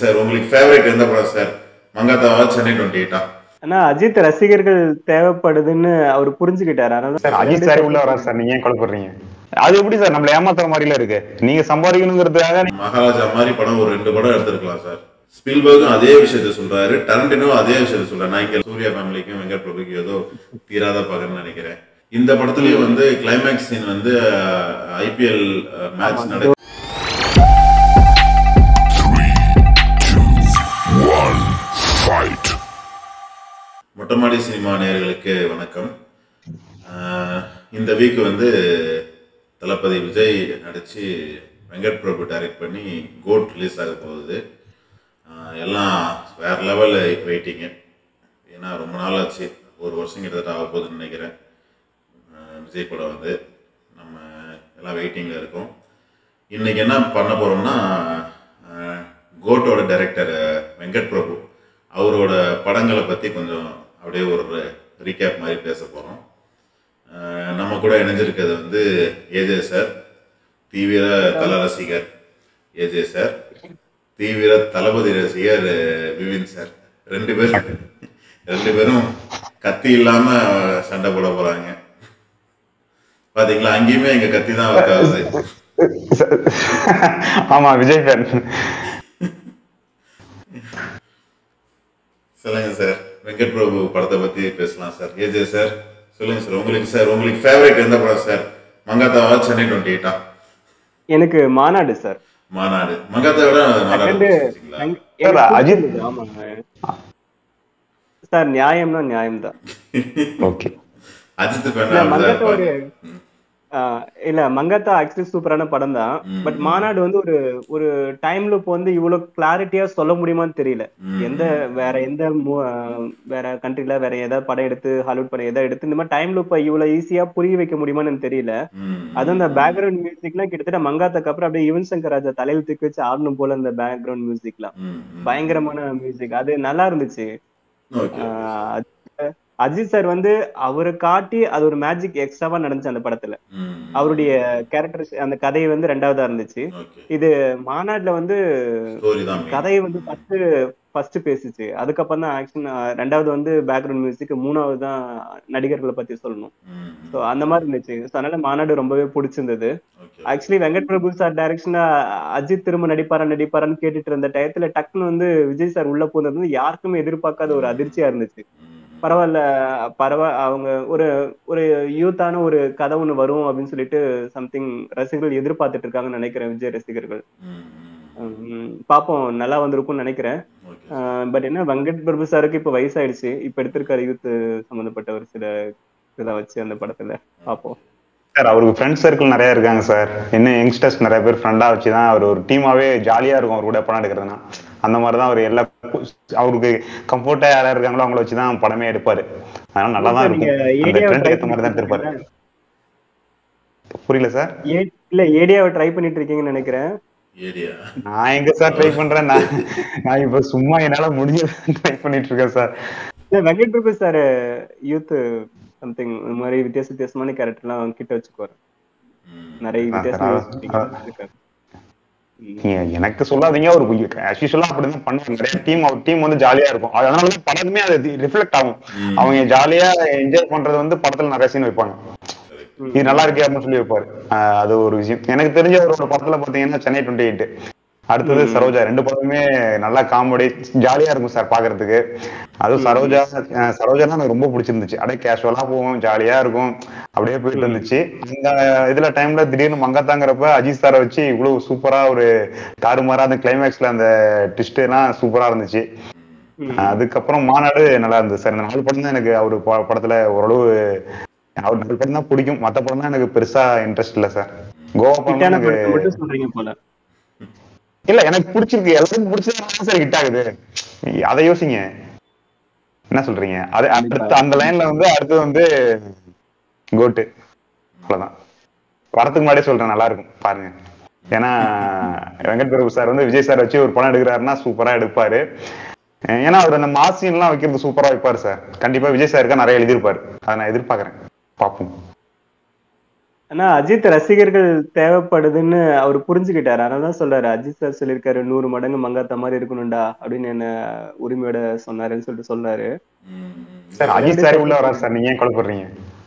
Sir உங்களுக்கு favourite எந்த படம் சார் மங்காத்தாவா சென்னை டுவெண்ட்டி எயிட்டா ஆனா அஜித் ரசிகர்கள் தேவைப்படுதுன்னு அவர் புரிஞ்சுக்கிட்டாரு அதனால சார் அஜித் சார் உள்ள வராரு சார் நீங்க ஏன் குழப்பறீங்க அது எப்படி சார் நம்மள ஏமாத்துற மாதிரில இருக்கு நீங்க சம்பாதிக்கணுங்கிறதுக்காக மகாராஜா மாதிரி படம் ஒரு ரெண்டு படம் எடுத்திருக்கலாம் சார் ஸ்பீல்பர்க்கும் அதே விஷயத்த சொல்றாரு டரண்டினோ அதே விஷயத்த சொல்றாரு நான் இங்க சூர்யா ஃபேமிலிக்கும் வெங்கட் பிரபுக்கும் ஏதோ தீராத பகன்னு நினைக்கிறேன் இந்த படத்துலயும் வந்து கிளைமேக்ஸ் சீன் வந்து ஐபிஎல் மேட்ச் நட Fight. மொட்டமாடி சினிமா நேயர்களுக்கு வணக்கம் ஆஹ் இந்த வீக் வந்து தளபதி விஜய் நடித்து வெங்கட் பிரபு டைரக்ட் பண்ணி கோட் ரிலீஸ் ஆக போகுது ஆஹ் எல்லாம் வேற லெவல் வெயிட்டிங்கு ஏன்னா ரொம்ப நாள் ஆச்சு ஒரு வருஷம் கிட்டத்தட்ட ஆக போகுதுன்னு நினைக்கிறேன் ஆஹ் விஜய் படம் வந்து நம்ம எல்லாம் வெயிட்டிங்கில் இருக்கோம் இன்னைக்கு என்ன பண்ண போகிறோம்னா கோட்டோட டைரக்டர் வெங்கட் பிரபு அவரோட படங்களை பற்றி கொஞ்சம் அப்படியே ஒரு ரீகேப் மாதிரி பேச போகிறோம் நம்ம கூட இணைஞ்சிருக்கிறது வந்து ஏஜே சார் தீவிர தல ரசிகர் ஏஜே சார் தீவிர தளபதி ரசிகர் விவின் சார் ரெண்டு பேரும் ரெண்டு பேரும் கத்தி இல்லாம சண்டை போட போறாங்க பாத்தீங்களா அங்கேயுமே எங்க கத்தி தான் ஒர்க் ஆகுது ஆமா விஜய் ஃபேன் சொல்லுங்க சார் வெங்கட் பிரபு படத்தை பத்தி பேசலாம் சார் ஏஜே சார் சொல்லுங்க சார் உங்களுக்கு சார் உங்களுக்கு ஃபேவரட் எந்த படம் சார் மங்காத்தாவா சென்னை டுவெண்ட்டி எயிட்டா எனக்கு மாநாடு சார் மாநாடு மங்காத்தா விட நாலாவது செகண்ட் பிடிச்சிருக்கீங்களா? எனக்கு அஜித். பிடிச்சது, ஆமாங்க சார் நியாயம்னா நியாயம்தான் அஜித் இல்ல ஃபேன் மங்காத்தா ஒரு ஆஹ் இல்ல மங்காத்தா ஆக்சுவலி சூப்பரான படம் தான் ம். பட் மாநாடு வந்து ஒரு ஒரு டைம் லூப் வந்து இவ்வளவு கிளாரிட்டியா சொல்ல முடியுமான்னு தெரியல எந்த வேற எந்த மு- ஆஹ் வேற கண்ட்ரில வேற ஏதாவது படம் எடுத்து ஹாலிவுட் படம் ஏதாவது எடுத்து இந்த மாதிரி டைம் லூப்பை இவ்வளவு ஈஸியா புரிய வைக்க முடியுமான்னு எனக்கு தெரியல அதுவும் இந்த பேக்ரவுண்ட் மியூசிக்லாம் கிட்டத்தட்ட மங்காத்தாக்கு அப்புறம் அப்படியே யுவன் சங்கர் ராஜா தலையில தூக்கி வச்சு ஆடணும் போல இந்த பேக்ரவுண்ட் மியூசிக்லாம் பயங்கரமான மியூசிக் அது நல்லா இருந்துச்சு ஓகே ஆஹ் அஜித் அஜித் சார் வந்து அவரை காட்டி அது ஒரு மேஜிக் எக்ஸ்ட்ராவா நடந்துச்சு அந்த படத்துல அவருடைய கேரக்டர் அந்த கதை வந்து ரெண்டாவதா இருந்துச்சு ஓகே இது மாநாடுல வந்து ஸ்டோரி தான் main. கதையை வந்து ஃபர்ஸ்ட் ஃபர்ஸ்ட் பேசுச்சு அதுக்கப்புறம் தான் ஆக்ஷன் ரெண்டாவது வந்து பேக்ரவுண்ட் மியூசிக் மூணாவது தான் நடிகர்களை பத்தி சொல்லணும் ம், ஸோ அந்த மாதிரி இருந்துச்சு ஸோ அதனால மாநாடு ரொம்பவே பிடிச்சிருந்தது okay actually Venkat Prabhu sir டைரக்ஷனா அஜித் திரும்ப நடிப்பாரா நடிப்பாரான்னு கேட்டுட்டு இருந்த டயத்துல டக்குன்னு வந்து விஜய் சார் உள்ள போனது வந்து யாருக்குமே எதிர்பார்க்காத ஒரு அதிர்ச்சியா இருந்துச்சு ம், பரவாயில்ல பரவா அவங்க ஒரு ஒரு யூத்தான ஒரு கதை ஒண்ணு வரும் அப்படின்னு சொல்லிட்டு சம்திங் ரசிகர்கள் எதிர்பார்த்துட்டு இருக்காங்கன்னு நினைக்கிறேன் விஜய் ரசிகர்கள் ம், ம். உம் பாப்போம் நல்லா வந்திருக்கும்னு நினைக்கிறேன் ஓகே பட் என்ன வெங்கட் பிரபு சாருக்கு இப்ப வயசாயிடுச்சு இப்ப எடுத்திருக்காரு யூத் சம்பந்தப்பட்ட ஒரு சில இதை வச்சு அந்த படத்துல பாப்போம் சார் அவருக்கு ஃப்ரெண்ட் சர்க்கிள் நிறைய இருக்காங்க சார் இன்னும் யங்ஸ்டர்ஸ் நிறைய பேர் ஃப்ரெண்டா வச்சு தான் அவர் ஒரு டீமாவே ஜாலியா இருக்கும் அவர் கூட படம் எடுக்கிறதுனா அந்த மாதிரி தான் அவர் எல்லா அவருக்கு கம்ஃபர்ட்டா யாரா இருக்காங்களோ அவங்கள வச்சு தான் படமே எடுப்பாரு அதனால நல்லா தான் நீங்க இருக்கும் அந்த ஏடியாவை ட்ரெண்ட் ட்ரை ஏத்த மாதிரி தான் எடுத்திருப்பாரு புரியல சார் இல்ல ஏடியாவை ட்ரை பண்ணிட்டு இருக்கீங்கன்னு நினைக்கிறேன் ஏரியா நான் எங்க சார் ட்ரை பண்றேன் நான் நான் இப்ப சும்மா என்னால முடிஞ்ச ட்ரை பண்ணிட்டு இருக்கேன் சார் இல்ல Venkat Prabhu sir youth something இந்த மாதிரி வித்தியாச வித்தியாசமான கேரக்டர்லாம் கிட்ட வச்சுக்குவாரு நிறைய ஆ, வித்தியாசமான ஆ, ஆ. இருக்காரு. ம். நீங்க எனக்கு சொல்லாதீங்க ஒரு ஆஸ்யூஷுவலா அப்படிதான் பண்ணுவாங்க நிறைய டீம் அவர் டீம் வந்து ஜாலியா இருக்கும் அதனால தான் படத்துமே அது ரிஃப்ளெக்ட் ஆகும் அவங்க ஜாலியா என்ஜாய் பண்றது வந்து படத்துல நிறைய சீன் வைப்பாங்க இது நல்லா இருக்கே அப்படின்னு சொல்லி வைப்பாரு ஆஹ் அது ஒரு விஷயம் எனக்கு தெரிஞ்ச அவரோட படத்துல பாத்தீங்கன்னா சென்னை டுவெண்ட்டி எயிட் அடுத்தது சரோஜா ரெண்டு படமுமே நல்லா காமெடி ஜாலியா இருக்கும் சார் பாக்குறதுக்கு அதுவும் சரோஜா அஹ் சரோஜா எனக்கு ரொம்ப பிடிச்சிருந்துச்சு அப்படியே கேஷுவலா போகும் ஜாலியா இருக்கும் அப்படியே போயிட்டு இருந்துச்சு இந்த இதுல டைம்ல திடீர்னு மங்கத்தாங்கிறப்ப அஜித் சாரை வச்சு இவ்வளவு சூப்பரா ஒரு தாறுமாறா அந்த கிளைமேக்ஸ்ல அந்த ட்விஸ்ட் எல்லாம் சூப்பரா இருந்துச்சு ம். அதுக்கப்புறம் மாநாடு நல்லா இருந்தது சார் இந்த நாலு படம் தான் எனக்கு அவர் ப- படத்துல ஓரளவு அவர் நாலு படம் தான் பிடிக்கும் மத்த படம் தான் எனக்கு பெருசா இன்ட்ரெஸ்ட் இல்ல சார் கோவா படம் ஹிட்டான எனக்கு படத்தை மட்டும் சொல்றீங்க போல இல்ல எனக்கு பிடிச்சிருக்கு எல்லாருக்கும் பிடிச்சதுனால சார் ஹிட் ஆகுது அதை யோசிங்க என்ன சொல்றீங்க அது அடுத்து அந்த லைன்ல வந்து அடுத்து வந்து கோட்டு அவ்வளவுதான் வரதுக்கு முன்னாடியே சொல்றேன் நல்லா இருக்கும் பாருங்க ஏன்னா வெங்கட் பிரபு சார் வந்து விஜய் சார் வச்சு ஒரு படம் எடுக்கிறாருன்னா சூப்பரா எடுப்பாரு ஏன்னா அவர் அந்த மாசின் எல்லாம் வைக்கிறது சூப்பரா வைப்பாரு சார் கண்டிப்பா விஜய் சாருக்கா நிறைய எழுதியிருப்பாரு அதை நான் எதிர்பார்க்கறேன் பார்ப்போம் ஆனா அஜித் ரசிகர்கள் தேவைப்படுதுன்னு அவர் புரிஞ்சுக்கிட்டாரு அதனாலதான் சொல்றாரு அஜித் சார் சொல்லியிருக்காரு நூறு மடங்கு மங்காத்த மாதிரி இருக்கணும்டா அப்படின்னு என்ன உரிமையோட சொன்னாருன்னு சொல்லிட்டு சொன்னாரு ம், ம். சார் அஜித் சார் உள்ள வரா சார் நீங்க ஏன் குழப்பறீங்க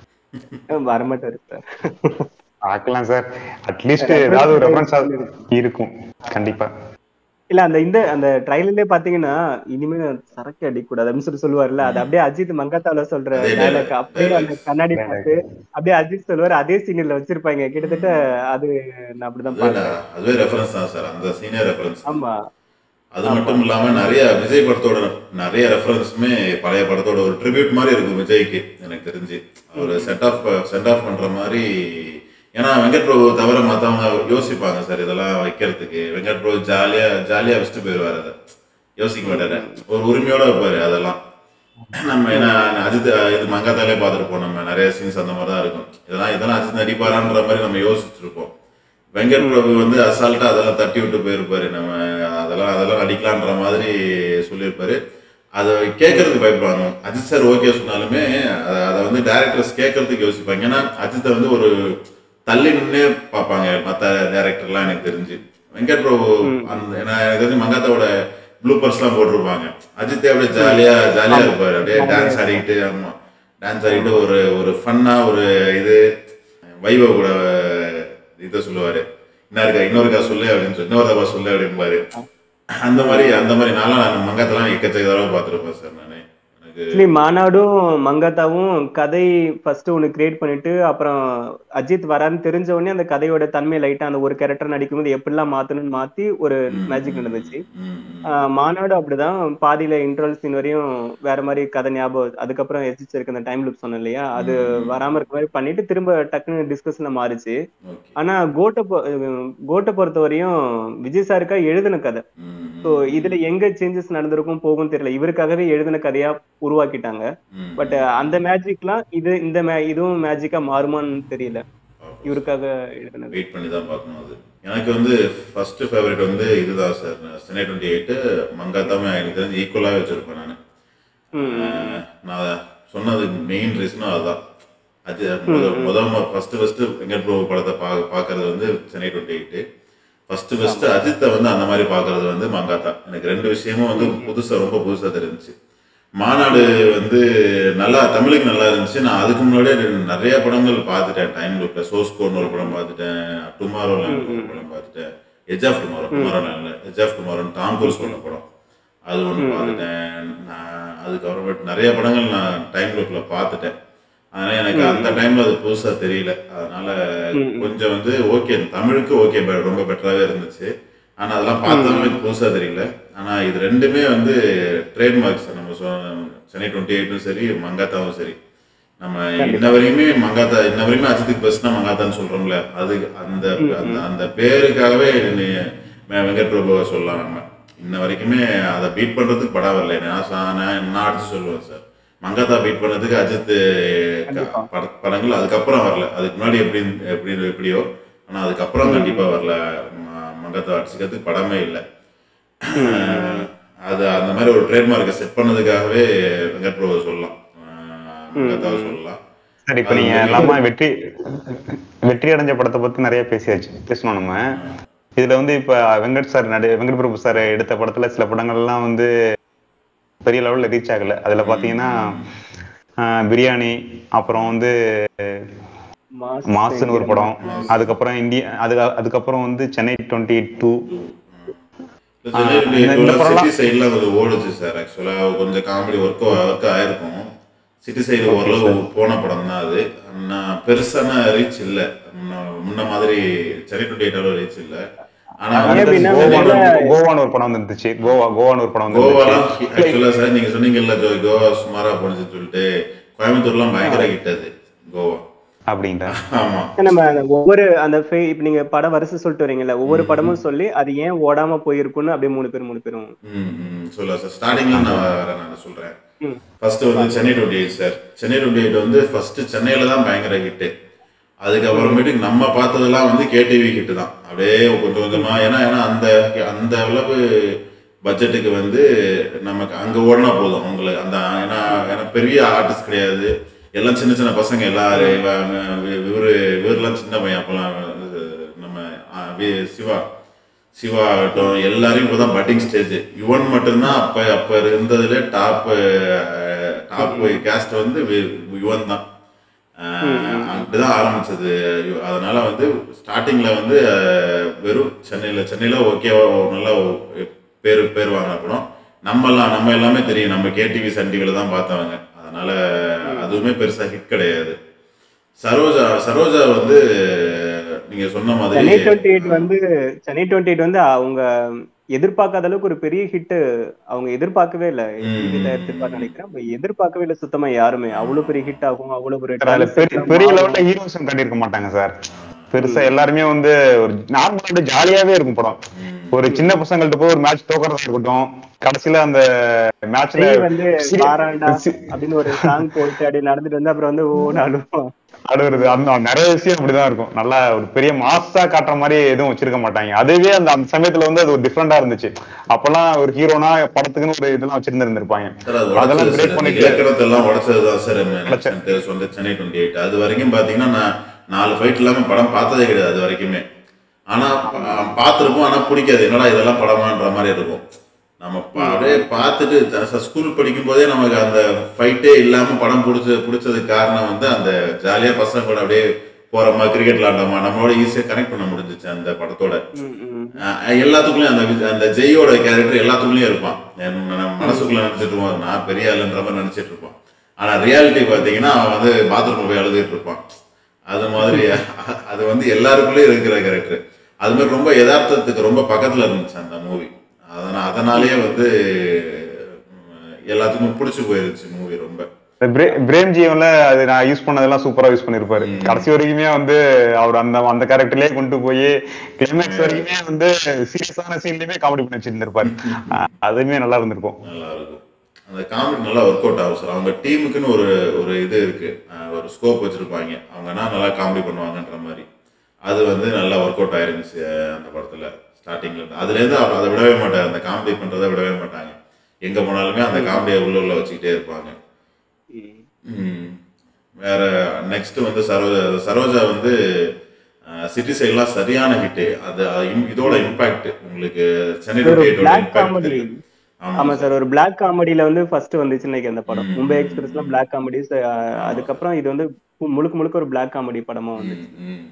அஹ் வரமாட்டாரு சார் பார்க்கலாம் சார் அட்லீஸ்ட் ஏதாவது ஒரு ரெஃபரன்ஸ் இருக்கும் கண்டிப்பா இல்ல அந்த இந்த அந்த ட்ரைலர்லயே பாத்தீங்கன்னா இனிமே சரக்கு அடிக்க கூடாது அப்படின்னு சொல்லி சொல்லுவார்ல அது அப்படியே அஜித் மங்காத்தால சொல்ற அதே dialogue dialogue, அப்படியே அந்த dialogue. கண்ணாடி Dialogue. பார்த்து அப்படியே அஜித் சொல்லுவாரு அதே சீனியர்ல வச்சிருப்பாங்க கிட்டத்தட்ட அது நான் அப்படிதான் அதுவே பாக்குறேன் நான்- அதுவே ரெஃபரன்ஸ் தான் சார் அந்த சீனியர் ரெஃபரன்ஸ் ஆமா அது மட்டும் இல்லாம நிறைய விஜய் படத்தோட நிறைய ரெஃபரன்ஸுமே பழைய படத்தோட ஒரு ட்ரிபியூட் மாதிரி இருக்கும் விஜய்க்கு எனக்கு தெரிஞ்சு அவர் செட் ஆஃப் சென்ட் ஆஃப் பண்ற மாதிரி ஏன்னா வெங்கட் பிரபு தவிர மற்றவங்க யோசிப்பாங்க சார் இதெல்லாம் வைக்கிறதுக்கு வெங்கட் பிரபு ஜாலியா ஜாலியா வச்சுட்டு போயிடுவார் அதை யோசிக்க மாட்டாரு ஒரு உரிமையோட வைப்பாரு அதெல்லாம் நம்ம ஏன்னா அஜித் இது மங்காத்தாலே பார்த்துருப்போம் நம்ம நிறைய சீன்ஸ் அந்த மாதிரி தான் இருக்கும் இதெல்லாம் இதெல்லாம் அஜித் நடிப்பாரான்ற மாதிரி நம்ம யோசிச்சிருப்போம் வெங்கட் பிரபு வந்து அசால்ட்டா அதெல்லாம் தட்டி விட்டு போயிருப்பாரு நம்ம அதெல்லாம் அதெல்லாம் நடிக்கலான்ற மாதிரி சொல்லியிருப்பாரு அதை கேட்கறதுக்கு பயப்படுவாங்க அஜித் சார் ஓகே சொன்னாலுமே அத- அதை வந்து டேரக்டர்ஸ் கேட்கறதுக்கு யோசிப்பாங்க ஏன்னா அஜித்தை வந்து ஒரு தள்ளி நின்று பார்ப்பாங்க மற்ற டேரக்டர்லாம் எனக்கு தெரிஞ்சு வெங்கட் பிரபு அந்த ஏன்னா எனக்கு தெரிஞ்சு மங்காத்தாவோட ப்ளூப்பர்ஸ்லாம் போட்டிருப்பாங்க அஜித்தே அப்படியே ஜாலியா ஜாலியா இருப்பாரு அப்படியே டான்ஸ் ஆடிக்கிட்டு ஆமா டான்ஸ் ஆடிக்கிட்டு ஒரு ஒரு ஃபன்னா ஒரு இது வைபவ கூட இதை சொல்லுவாரு என்ன இருக்கா இன்னொருக்கா சொல்லு அப்படின்னு சொல்லி இன்னொரு தப்பா சொல்லு அப்படிம்பாரு அந்த மாதிரி அந்த மாதிரி நானும் நான் மங்கத்தெல்லாம் எக்கச்சக்க தடவை பார்த்துருப்பேன் சார் நான் எனக்கு ஆக்சுவலி மாநாடும் மங்காத்தாவும் கதை ஃபர்ஸ்ட் ஒன்னு கிரியேட் பண்ணிட்டு அப்புறம் அஜித் வரான்னு தெரிஞ்ச உடனே அந்த கதையோட தன்மை லைட்டா அந்த ஒரு கேரக்டர் நடிக்கும்போது எப்படிலாம் மாத்தணும்னு மாத்தி ஒரு மேஜிக் நடந்துச்சு ம், ம். ஆஹ் மாநாடு அப்படிதான் பாதியில இன்ட்ரல் சீன் வரையும் வேற மாதிரி கதை ஞாபகம் அதுக்கப்புறம் எசிச்சு இருக்க அந்த டைம் லுப் சொன்னேன் இல்லையா அது வராம இருக்க மாதிரி பண்ணிட்டு திரும்ப டக்குன்னு டிஸ்கஷன்ல மாறிச்சு ஓகே ஆனா கோட்டை பொ- அஹ் கோட்டை பொறுத்த வரையும் விஜய் சாருக்கா எழுதின கதை ம், ம். ஸோ இதுல எங்க சேஞ்சஸ் நடந்திருக்கும் போகும் தெரியல இவருக்காகவே எழுதின கதையா உருவாக்கிட்டாங்க ம், பட் அந்த மேஜிக்லாம் இது இந்த மே இதுவும் மேஜிக்கா மாறுமான்னு தெரியல பார்ப்போம். இவருக்காக எழுதினது வெயிட் பண்ணி தான் பார்க்கணும் அது எனக்கு வந்து ஃபர்ஸ்ட் ஃபேவரட் வந்து இதுதான் சார் சென்னை டுவெண்ட்டி எயிட்டு மங்காத்தாமே எனக்கு தெரிஞ்சு ஈக்குவலாகவே வச்சிருப்பேன் நான் ம். நான் சொன்னது மெயின் ரீசனும் அதுதான் அது முத முத ஃபர்ஸ்ட் ஃபர்ஸ்ட் வெங்கட் பிரபு படத்தை பா பார்க்கறது வந்து Chennai twenty eight first first அஜித்தை வந்து அந்த மாதிரி பார்க்கறது வந்து மங்காத்தா எனக்கு ரெண்டு விஷயமும் வந்து புதுசா ரொம்ப புதுசா தெரிஞ்சுச்சு மாநாடு வந்து நல்லா தமிழுக்கு நல்லா இருந்துச்சு நான் அதுக்கு முன்னாடியே நிறைய படங்கள் பார்த்துட்டேன் டைம் லுக்கில் சோர்ஸ் கோட்னு ஒரு படம் பார்த்துட்டேன் டுமாரோல ஒரு படம் பார்த்துட்டேன் எஜ் ஆஃப் டுமாரோ டுமாரோ இல்லை எஜ் ஆஃப் டுமாரோன்னு டாம் குரூஸ் பண்ண படம் அது ஒன்று பார்த்துட்டேன் நான் அதுக்கப்புறமேட்டு நிறைய படங்கள் நான் டைம் லுக்கில் பார்த்துட்டேன் அதனால எனக்கு அந்த டைம்ல அது புதுசா தெரியல அதனால கொஞ்சம் வந்து ஓகே தமிழுக்கு ஓகே ரொம்ப பெட்டராகவே இருந்துச்சு ஆனா அதெல்லாம் பார்த்தவங்களுக்கு புதுசா தெரியல ஆனா இது ரெண்டுமே வந்து ட்ரேட்மார்க்ஸ் நம்ம சொ- சென்னை டுவெண்ட்டி எயிட்டும் சரி மங்காத்தாவும் சரி நம்ம இன்ன வரையுமே மங்காத்தா இன்ன வரையுமே அஜித்துக்கு பெஸ்ட்னா மங்காத்தான்னு சொல்றோம்ல அது அந்த அந்த அந்த பேருக்காகவே நீ வெ- வெங்கட் பிரபுவை சொல்லலாம் நம்ம இன்ன வரைக்குமே அதை பீட் பண்றதுக்கு படம் வரல நான் சா- நான் நான் அடிச்சு சொல்லுவேன் சார் மங்காத்தா பீட் பண்ணதுக்கு அஜித் க- பட- படங்கள் அதுக்கப்புறம் வரல அதுக்கு முன்னாடி எப்படி எப்படி எப்படியோ ஆனா அதுக்கப்புறம் கண்டிப்பா வரல ம- மங்காத்தா அடிச்சுக்கிறதுக்கு படமே இல்லை அது அந்த மாதிரி ஒரு ட்ரேட்மார்க்கை செட் பண்ணதுக்காகவே வெங்கட் பிரபு சொல்லலாம் அஹ் மங்காத்தாவை சொல்லலாம் சார் இப்போ நீங்க எல்லாமே வெற்றி வெற்றி அடைஞ்ச படத்தை பத்தி நிறைய பேசியாச்சு பேசணும் நம்ம இதுல வந்து இப்ப வெங்கட் சார் நடி வெங்கட் பிரபு சார் எடுத்த படத்துல சில படங்கள்லாம் வந்து பெரிய லெவல்ல ரீச் ஆகல அதுல பாத்தீங்கன்னா ஆஹ், பிரியாணி அப்புறம் வந்து மாஸ் மாசுன்னு ஒரு படம் அதுக்கப்புறம் இந்தியா அது அதுக்கப்புறம் வந்து சென்னை டுவெண்ட்டி டூ இந்த- இந்த படம்லாம் சிட்டி சைட்ல கொஞ்சம் ஓடுச்சு சார் ஆக்சுவலா கொஞ்சம் காமெடி ஒர்க் ஒர்க் ஆயிருக்கும் சிட்டி சைடு ஓரளவு போன படம் தான் அது ஆனா பெருசான ரீச் இல்ல முன்ன- முன்ன மாதிரி சென்னை டுவெண்ட்டி எயிட் அளவு ரீச் இல்ல ஆனா அது வந்து எப்படின்னா கோவான்னு முதல்ல- கோவான்னு ஒரு படம் வந்துருந்துச்சு கோவா கோவான்னு ஒரு படம் வந்து கோவாலாம் ஆக்சுவலா சார் நீங்க சொன்னீங்கல்ல ஜோ- கோவா சுமாரா போனுச்சுன்னு சொல்லிட்டு கோயம்புத்தூர்லாம் பயங்கர கிட்டது கோவா அப்படின்ற ஆமா நம்ம அந்த ஒவ்வொரு அந்த ஃபே- இப்ப நீங்க படம் வரிசை சொல்லிட்டு வரீங்கல்ல ஒவ்வொரு படமும் சொல்லி அது ஏன் ஓடாம போயிருக்குன்னு அப்படியே மூணு பேர் மூணு பேரும் ம், ம், சொல்ல சார் ஸ்டார்டிங்ல நான் வரேன் நான் சொல்றேன் ம். ஃபர்ஸ்ட் வந்து Chennai twenty eight sir Chennai twenty eight வந்து ஃபர்ஸ்ட் சென்னையில தான் பயங்கர ஹிட்டு அதுக்கப்புறமேட்டு நம்ம பார்த்ததெல்லாம் வந்து கேடிவி ஹிட்டு தான் அப்படியே கொஞ்சம் கொஞ்சமா ஏன்னா ஏன்னா அந்த அந்த அளவு பட்ஜெட்டுக்கு வந்து நமக்கு அங்க ஓடினா போதும் அவங்களுக்கு அந்த ஏன்னா ஏன்னா பெரிய ஆர்டிஸ்ட் கிடையாது எல்லாம் சின்ன சின்ன பசங்க எல்லாரும் இவங்க இவரு இவரெல்லாம் சின்ன பையன் அப்பெல்லாம் இது நம்ம ஆ, வி- சிவா சிவா ஆகட்டும் எல்லாரையும் இப்போ தான் பட்டிங் ஸ்டேஜ் யுவன் மட்டும்தான் அப்போ அப்போ இருந்ததுல டாப் டாப் கேஸ்ட் வந்து வி- யுவன் தான் அப்படிதான் ஆரம்பிச்சது அதனால வந்து ஸ்டார்டிங்ல வந்து அஹ், வெறும் சென்னையில் சென்னையில் ஓகேவா நல்லா பேர் பேர் வாங்கின படம் நம்மலாம் நம்ம எல்லாமே தெரியும் நம்ம கேடிவி சன் டிவியில் தான் பார்த்தவங்க அதனால அதுவுமே பெருசா ஹிட் கிடையாது சரோஜா சரோஜா வந்து நீங்க சொன்ன சென்னை மாதிரி டுவெண்ட்டி எயிட் வந்து சென்னை டுவெண்ட்டி எயிட் வந்து அவங்க எதிர்பார்க்காத அளவுக்கு ஒரு பெரிய ஹிட் அவங்க எதிர்பார்க்கவே இல்ல டிவி தயாரிச்சிருப்பாங்க நினைக்கிறேன் அப்ப எதிர்பார்க்கவே இல்ல சுத்தமா யாருமே அவ்வளவு பெரிய ஹிட் ஆகும் அவ்வளவு ஒரு அதுல பெரிய பெரிய லெவல்ல ஹீரோஸும் காட்டியிருக்க மாட்டாங்க சார் பெருசா எல்லாருமே வந்து ஒரு நார்மலா அப்படியே ஜாலியாவே இருக்கும் படம் ஒரு சின்ன பசங்கள்ட்ட போய் ஒரு மேட்ச் தோக்கறதா இருக்கட்டும் கடைசியில அந்த மேட்ச்ல வந்து பாராண்டா அப்படின்னு ஒரு சாங் போட்டு அப்படியே நடந்துட்டு வந்து அப்புறம் வந்து ஓ நாளும் அடுவது அந்த நிறைய விஷயம் அப்படிதான் இருக்கும் நல்லா ஒரு பெரிய மாசா காட்டுற மாதிரி எதுவும் வச்சிருக்க மாட்டாங்க அதுவே அந்த அந்த சமயத்துல வந்து அது ஒரு டிஃப்ரெண்டா இருந்துச்சு அப்பெல்லாம் ஒரு ஹீரோனா படத்துக்குன்னு ஒரு இதெல்லாம் வச்சிருந்து இருந்திருப்பாங்க சார் அது அதெல்லாம் உடைச்சது பிரேக் சார். பண்ணிட்டு இலக்கணத்தெல்லாம் உடைச்சதுதான் சார் எனக்கு சொந்த சென்னை டுவெண்ட்டி எயிட் அது வரைக்கும் பாத்தீங்கன்னா நான் நாலு ஃபைட் இல்லாம படம் பார்த்ததே கிடையாது அது வரைக்குமே ஆனா பா- பார்த்திருப்போம் ஆனா பிடிக்காது என்னடா இதெல்லாம் படமான்ற மாதிரி இருக்கும் நம்ம பா- அப்படியே பார்த்துட்டு ஸ்கூல் படிக்கும் போதே நமக்கு அந்த ஃபைட்டே இல்லாம படம் பிடிச்ச பிடிச்சதுக்கு காரணம் வந்து அந்த ஜாலியா பசங்க கூட அப்படியே போறோமா கிரிக்கெட் விளாண்டோமா நம்மளோட ஈஸியா கனெக்ட் பண்ண முடிஞ்சுச்சு அந்த படத்தோட அஹ் எல்லாத்துக்குள்ளயும் அந்த வி- அந்த ஜெயோட கேரக்டர் எல்லாத்துக்குள்ளயும் இருப்பான் என் நம்ம மனசுக்குள்ள நினைச்சிட்டு இருப்போம் நான் பெரிய ஆளுன்ற மாதிரி நினைச்சிட்டு இருப்பான் ஆனா ரியாலிட்டி பாத்தீங்கன்னா அவன் வந்து பாத்ரூம் போய் அழுதுட்டு இருப்பான் அது மாதிரி அ- அது வந்து எல்லாருக்குள்ளயும் இருக்கிற கேரக்டர் அது மாதிரி ரொம்ப யதார்த்தத்துக்கு ரொம்ப பக்கத்துல இருந்துச்சு அந்த மூவி அதனால அதனாலேயே வந்து உம், எல்லாத்துக்கும் பிடிச்சி போயிருச்சு மூவி ரொம்ப பிரே- பிரேம் ஜீவன்ல அது நான் யூஸ் பண்ணதெல்லாம் சூப்பரா யூஸ் பண்ணிருப்பாரு கடைசி வரைக்குமே வந்து அவர் அந்த அந்த கேரக்டர்லயே கொண்டு போய் கிளைமேக்ஸ் வரைக்குமே வந்து சீரியஸான சீன்லயுமே காமெடி பண்ணி வச்சிருந்திருப்பாரு அஹ் அதுவுமே நல்லா இருந்திருக்கும் நல்லா இருக்கும் அந்த காமெடி நல்லா ஒர்க் அவுட் ஆகும் சார் அவங்க டீமுக்குன்னு ஒரு ஒரு இது இருக்கு அஹ் ஒரு ஸ்கோப் வச்சிருப்பாங்க அவங்கன்னா நல்லா காமெடி பண்ணுவாங்கன்ற மாதிரி அது வந்து நல்லா ஒர்க் அவுட் ஆயிருந்துச்சு அஹ் அந்த படத்துல ஸ்டார்டிங்ல இருந்து அதுலேருந்து அவர் அதை விடவே மாட்டார் அந்த காமெடி பண்றதை விடவே மாட்டாங்க எங்க போனாலுமே அந்த காமெடியை உள்ள உள்ள வச்சுக்கிட்டே இருப்பாங்க ம். வேற நெக்ஸ்ட் வந்து சரோஜா சரோஜா வந்து சிட்டி சைட்லாம் சரியான ஹிட்டு அது அது இம்- இதோட இம்பாக்ட் உங்களுக்கு சென்னை ஒரு 28 ஓட black impact comedy. தெரியும். ஆமா ஆமா சார் ஒரு பிளாக் காமெடியில வந்து ஃபர்ஸ்ட் வந்துச்சு இன்னைக்கு அந்த படம் மும்பை எக்ஸ்பிரஸ்ல பிளாக் காமெடி அதுக்கப்புறம் இது வந்து மு- முழுக்க முழுக்க ஒரு பிளாக் காமெடி படமா வந்து ம், ம்.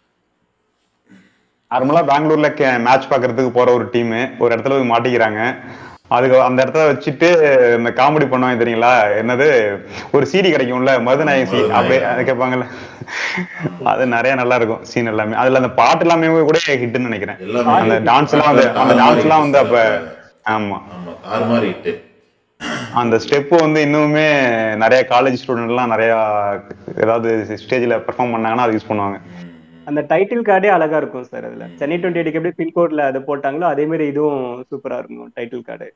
நார்மலா பெங்களூர்ல மேட்ச் பாக்குறதுக்கு போற ஒரு டீம் ஒரு இடத்துல போய் மாட்டிக்கிறாங்க அதுக்கு அந்த இடத்துல வச்சுட்டு இந்த காமெடி பண்ணுவாங்க தெரியுங்களா என்னது ஒரு சீடி கிடைக்கும்ல மருதநாயகம் சீன் அப்படியே அது கேட்பாங்கல்ல அது நிறைய நல்லா இருக்கும் சீன் எல்லாமே அதுல அந்த பாட்டு எல்லாமே கூட ஹிட்னு நினைக்கிறேன் எல்லாமே அந்த டான்ஸ் எல்லாம் வந்து அந்த டான்ஸ் எல்லாம் வந்து அப்ப ஆமா ஆமா தாறுமாறு ஹிட்டு அந்த ஸ்டெப் வந்து இன்னுமே நிறைய காலேஜ் ஸ்டூடெண்ட் எல்லாம் நிறைய ஏதாவது ஸ்டேஜ்ல பெர்ஃபார்ம் பண்ணாங்கன்னா அது யூஸ் பண்ணுவாங்க அந்த டைட்டில் கார்டே அழகா இருக்கும் சார் அதுல சென்னை டுவெண்ட்டி எயிட்டுக்கு எப்படி பின்கோட்ல அது போட்டாங்களோ அதே மாதிரி இதுவும் சூப்பரா இருக்கும் டைட்டில் கார்டு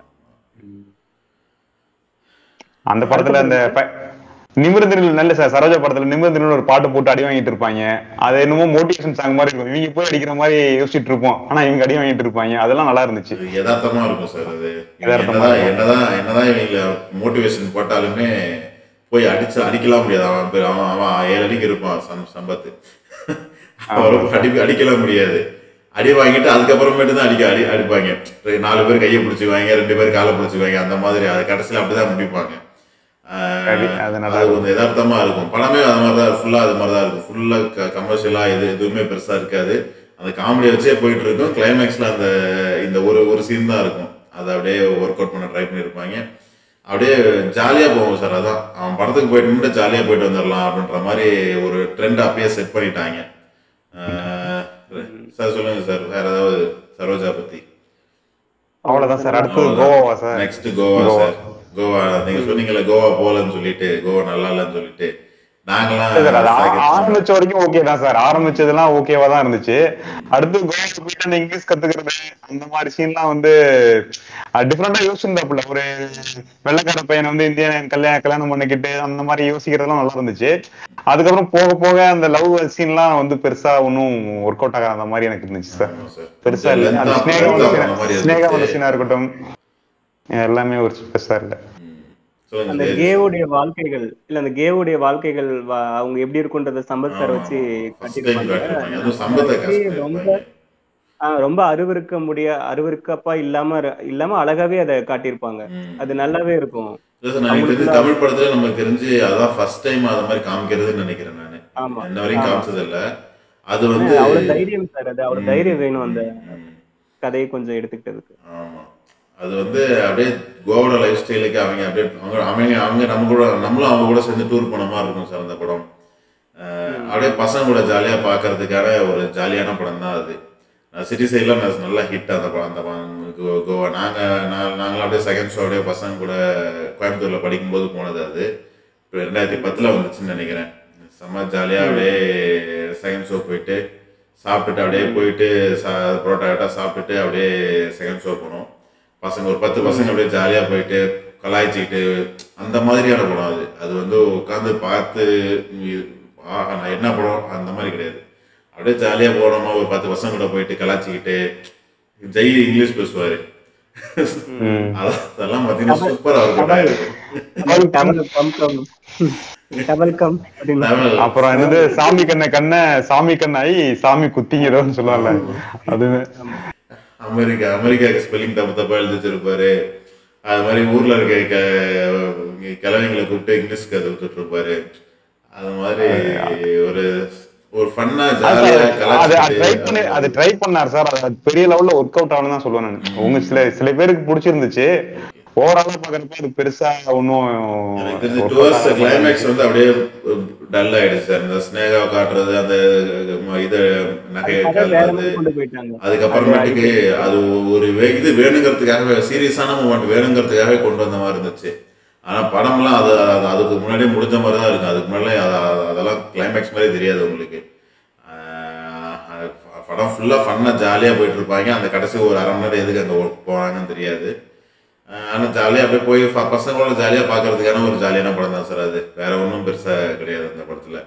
அந்த படத்துல அந்த ப- நிமிர்ந்திரல் நல்ல சார் சரோஜா படத்துல நிமிர்ந்திரல் ஒரு பாட்டு போட்டு அடி வாங்கிட்டு இருப்பாங்க அது என்னமோ மோட்டிவேஷன் சாங் மாதிரி இருக்கும் இவங்க போய் அடிக்கிற மாதிரி யோசிச்சுட்டு இருப்போம் ஆனா இவங்க அடி வாங்கிட்டு இருப்பாங்க அதெல்லாம் நல்லா இருந்துச்சு அது யதார்த்தமா இருக்கும் சார் அது யதார்த்தமா என்னதான் என்னதான் என்னதான் இவங்க மோட்டிவேஷன் போட்டாலுமே போய் அடிச்சு அடிக்கலாம் முடியாது அவன் பேர் அவன் அவன் ஏழு அடிக்கு இருப்பான் சம் சம்பத்து அவரை அடி அடிக்கலாம் முடியாது அடி வாங்கிட்டு அதுக்கப்புறமேட்டு தான் அடிக்க அடி அடிப்பாங்க நாலு பேர் கையை பிடிச்சிக்குவாங்க ரெண்டு பேர் காலை பிடிச்சிக்குவாங்க அந்த மாதிரி அது கடைசியில் அப்படிதான் முடிப்பாங்க ஆஹ் அது- அது நல்லா அது கொஞ்சம் யதார்த்தமா இருக்கும் படமே அது மாதிரி தான் ஃபுல்லா அது மாதிரி தான் இருக்கும் ஃபுல்லா கமர்ஷியலா இது எதுவுமே பெருசா இருக்காது அந்த காமெடியை வச்சே போயிட்டு இருக்கும் கிளைமேக்ஸ்ல அந்த இந்த ஒரு ஒரு சீன் தான் இருக்கும் அதை அப்படியே ஒர்க் அவுட் பண்ண ட்ரை பண்ணியிருப்பாங்க அப்படியே ஜாலியா போகும் சார் அதான் அவன் படத்துக்கு போயிட்டு நின்று ஜாலியா போயிட்டு வந்துடலாம் அப்படின்ற மாதிரி ஒரு ட்ரெண்ட் அப்பயே செட் பண்ணிட்டாங்க ஆஹ் சார் சொல்லுங்க சார் வேற ஏதாவது சரோஜா பத்தி அவ்வளவுதான் சார் அடுத்து கோவாவா sir next Goa sir Goa நீங்க சொன்னீங்கல்ல கோவா போகலன்னு சொல்லிட்டு கோவா நல்லா இல்லைன்னு சொல்லிட்டு நாங்களாம் சார் அது ஆ- second- ஆரம்பிச்ச வரைக்கும் ஓகே தான் சார் ஆரம்பிச்சதெல்லாம் ஓகேவா தான் இருந்துச்சு அடுத்து கோவாக்கு போயிட்டு அந்த இங்கிலீஷ் கத்துக்கிறது அந்த மாதிரி சீன்லாம் வந்து டிஃப்ரெண்டா யோசிச்சிருந்தாப்புல ஒரு வெள்ளைக்கார பையனை வந்து இந்தியன் கல்யாணம் கல்யாணம் பண்ணிக்கிட்டு அந்த மாதிரி யோசிக்கிறதெல்லாம் நல்லா இருந்துச்சு அதுக்கப்புறம் போக போக அந்த லவ் சீன்லாம் வந்து பெருசா ஒன்றும் ஒர்க் அவுட் ஆகாத மாதிரி எனக்கு இருந்துச்சு சார் ஆமா சார். பெருசா இல்லை length அந்த ஆ- ஸ்னேகா length ஆ வந்து போன மாதிரி ஸ்னேகா இருந்துச்சு. வந்து சீனா இருக்கட்டும் எல்லாமே ஒரு பெருசா இல்லை சொல்லுங்க அந்த ஜெயதி. கேவுடைய வாழ்க்கைகள் இல்ல அந்த கேவுடைய வாழ்க்கைகள் வ- அவங்க எப்படி இருக்குன்றத சம்பத் சார் வச்சு First time காட்டியிருப்பாங்க காட்டியிருப்பாங்க. அதுவும் சம்பத்தை அது cast ரொம்ப பண்ணியிருப்பாங்க. ஆஹ் ரொம்ப அருவருக்க முடிய அருவருக்கப்பா இல்லாம ர- இல்லாம அழகாவே அதை காட்டியிருப்பாங்க ம். அது நல்லாவே இருக்கும் இல்ல சார், நான் தெரிஞ்சு தமிழ் படத்துல நமக்கு தெரிஞ்சு அதான் ஃபர்ஸ்ட் டைம் அத மாதிரி காமிக்கிறதுன்னு நினைக்கிறேன் நானு ஆமா. இன்ன வரைக்கும் ஆமா. காமிச்சது இல்ல அது வந்து அவ்வளவு தைரியம் சார் அது அவ்வளவு தைரியம் வேணும் அந்த ம். கதையை கொஞ்சம் எடுத்துக்கிட்டதுக்கு ஆமா அது வந்து அப்படியே கோவாட லைஃப் ஸ்டைலுக்கு அவங்க அப்படியே அவங்க அவங்க அவங்க நம்ம கூட நம்மளும் அவங்க கூட சேர்ந்து டூர் போன மாதிரி இருக்கும் சார் அந்த படம் அஹ் அப்படியே பசங்க கூட ஜாலியாக பார்க்கறதுக்கான ஒரு ஜாலியான படம் தான் அது சிட்டி சைடில் நல்லா ஹிட் அந்த படம் அந்த படம் கோ- கோவா நாங்கள் நான் நாங்களும் அப்படியே செகண்ட் ஷோ அப்படியே பசங்க கூட கோயம்புத்தூரில் படிக்கும்போது போனது அது இப்போ ரெண்டாயிரத்தி பத்தில் வந்துச்சுன்னு நினைக்கிறேன் செம்ம ஜாலியாக அப்படியே செகண்ட் ஷோ போயிட்டு சாப்பிட்டுட்டு அப்படியே போயிட்டு சா புரோட்டா கிட்டா சாப்பிட்டுட்டு அப்படியே செகண்ட் ஷோ போனோம் பசங்க ஒரு பத்து பசங்க அப்படியே ஜாலியாக போயிட்டு கலாய்ச்சிக்கிட்டு அந்த மாதிரியான படம் அது அது வந்து உட்காந்து பார்த்து இ- ஆஹா, நான் என்ன படம் அந்த மாதிரி கிடையாது அப்படியே ஜாலியாக போனோமா ஒரு பத்து பசங்க கூட போயிட்டு கலாய்ச்சிக்கிட்டு ஜெய் இங்கிலீஷ் பேசுவார் அதெல்லாம் பார்த்தீங்கன்னா சூப்பராக இருக்கும் dialogue. டபுள் கம் கம் டபுள் கம் அப்படின்னு தமிழ் அப்புறம் என்னது சாமி கண்ண கண்ண சாமி கண்ணாயி சாமி குத்திங்கிறோன்னு சொல்லுவாங்கல்ல அது அமெரிக்கா அமெரிக்காவுக்கு ஸ்பெல்லிங் தப்பு தப்பா எழுதி வச்சிருப்பாரு அது மாதிரி ஊர்ல இருக்க க- கிழவிங்களை கூப்பிட்டு இங்கிலீஷ் கதை கொடுத்துட்டு இருப்பாரு அது மாதிரி ஒரு ஒரு ஃபன்னா ஜாலியா அது ட்ரை பண்ணி கலாச்சிட்டு அது ட்ரை பண்ணார் சார் அது பெரிய லெவல்ல ஒர்க் அவுட் ஆகணும் தான் சொல்லுவேன் நான் உங்க சில சில பேருக்கு பிடிச்சிருந்துச்சு ஓவராலா பாக்குறப்ப அது பெருசா ஒன்னும் எனக்கு தெரிஞ்சு டுவர்ஸ் கிளைமேக்ஸ் வந்து அப்படியே டல் ஆயிடுச்சு சார் இந்த ஸ்னேகாவை காட்டுறது அந்த இது நகையை அதை வேற காட்டுறது மாதிரி கொண்டு போயிட்டாங்க அதுக்கப்புறமேட்டுக்கு அது ஒரு வே- இது வேணுங்கிறதுக்காகவே சீரியஸான மூமெண்ட் வேணுங்கிறதுக்காகவே கொண்டு வந்த மாதிரி இருந்துச்சு ஆனா படம்லாம் அது அது- அதுக்கு முன்னாடியே முடிஞ்ச மாதிரி தான் இருக்கும் அதுக்கு முன்னாடி அது- அதெல்லாம் கிளைமேக்ஸ் மாதிரி தெரியாது உங்களுக்கு ஆஹ் அது ப- படம் ஃபுல்லாக ஃபன்னாக ஜாலியாக போயிட்டு இருப்பாங்க அந்த கடைசி ஒரு அரை மணி நேரம் எதுக்கு அங்கே ஒர்க் போவாங்கன்னு தெரியாது ஆனால் ஜாலியாக அப்படியே போய் ப- பசங்களோட ஜாலியாக பார்க்கறதுக்கான ஒரு ஜாலியான படம் தான் சார் அது வேற ஒன்றும் பெருசாக கிடையாது அந்த படத்தில்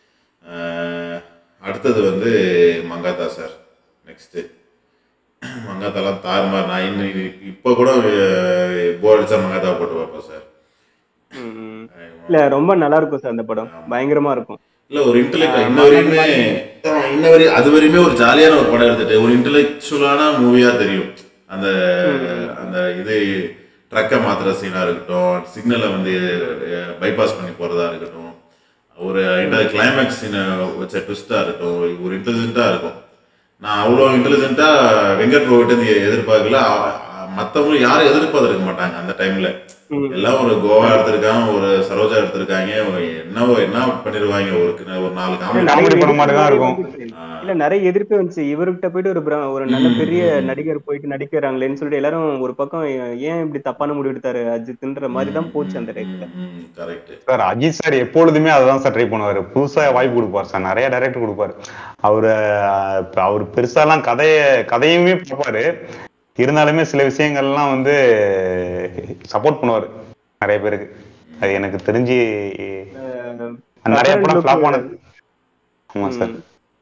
அடுத்தது வந்து மங்காத்தா சார் நெக்ஸ்ட்டு மங்காத்தாலாம் தாறுமாறு நான் இன்னும் இப்போ கூட போர் அடிச்சா மங்காத்தா போட்டு பார்ப்பேன் சார் ம், ம். இல்ல ரொம்ப நல்லா இருக்கும் சார் அந்த படம் பயங்கரமா இருக்கும் இல்ல ஒரு இன்டெலெக்ட் இன்ன வரையுமே ஆமா, இன்ன வரையும் அது வரையுமே ஒரு ஜாலியான ஒரு படம் எடுத்துட்டு ஒரு இன்டெலெக்சுவலான மூவியா தெரியும் அந்த அந்த இது ட்ரக்கை மாத்துற சீனா இருக்கட்டும் சிக்னலை வந்து பைபாஸ் பண்ணி போறதா இருக்கட்டும் ஒரு கிளைமேக்ஸ் சீனை வச்ச ட்விஸ்டா இருக்கட்டும் ஒரு இன்டெலிஜென்ட்டா இருக்கும் நான் அவ்வளோ இன்டெலிஜென்ட்டா வெங்கட் பிரபுட்டு எதிர்பார்க்கல அ- அ- மத்தவங்க யாரும் எதிர்பார்த்திருக்க மாட்டாங்க அந்த டைம்ல ம். எல்லாம் ஒரு கோவா எடுத்திருக்காங்க ஒரு சரோஜா எடுத்திருக்காங்க என்னவோ என்ன பண்ணிருவாங்க ஒரு கு- ஒரு நாலு காமெடி நிறைய comedy படம் மாதிரி தான் எதிர்ப்பு இருக்கும். வந்துச்சு. இல்ல நிறைய எதிர்ப்பு வந்துச்சு இவர்கிட்ட போயிட்டு ஒரு பிர- ஒரு நல்ல பெரிய நடிகர் போயிட்டு நடிக்கிறாங்களேன்னு சொல்லிட்டு எல்லாரும் ஒரு பக்கம் ஏன் இப்படி தப்பான முடிவு எடுத்தாரு அஜித்ன்ற மாதிரி தான் போச்சு அந்த டைம்ல கரெக்ட் சார் அஜித் சார் எப்பொழுதுமே அததான் சார் ட்ரை பண்ணுவாரு புதுசா வாய்ப்பு கொடுப்பாரு சார் நிறைய டைரக்டர் கொடுப்பாரு அவரு அஹ், இப்ப அவர் பெருசாலாம் கதைய கதையுமே பார்ப்பாரு இருந்தாலுமே சில விஷயங்கள்லாம் வந்து சப்போர்ட் பண்ணுவாரு நிறைய பேருக்கு அது எனக்கு தெரிஞ்சு நிறைய படம் ஃபிளாப் ஆனது ஆமா சார்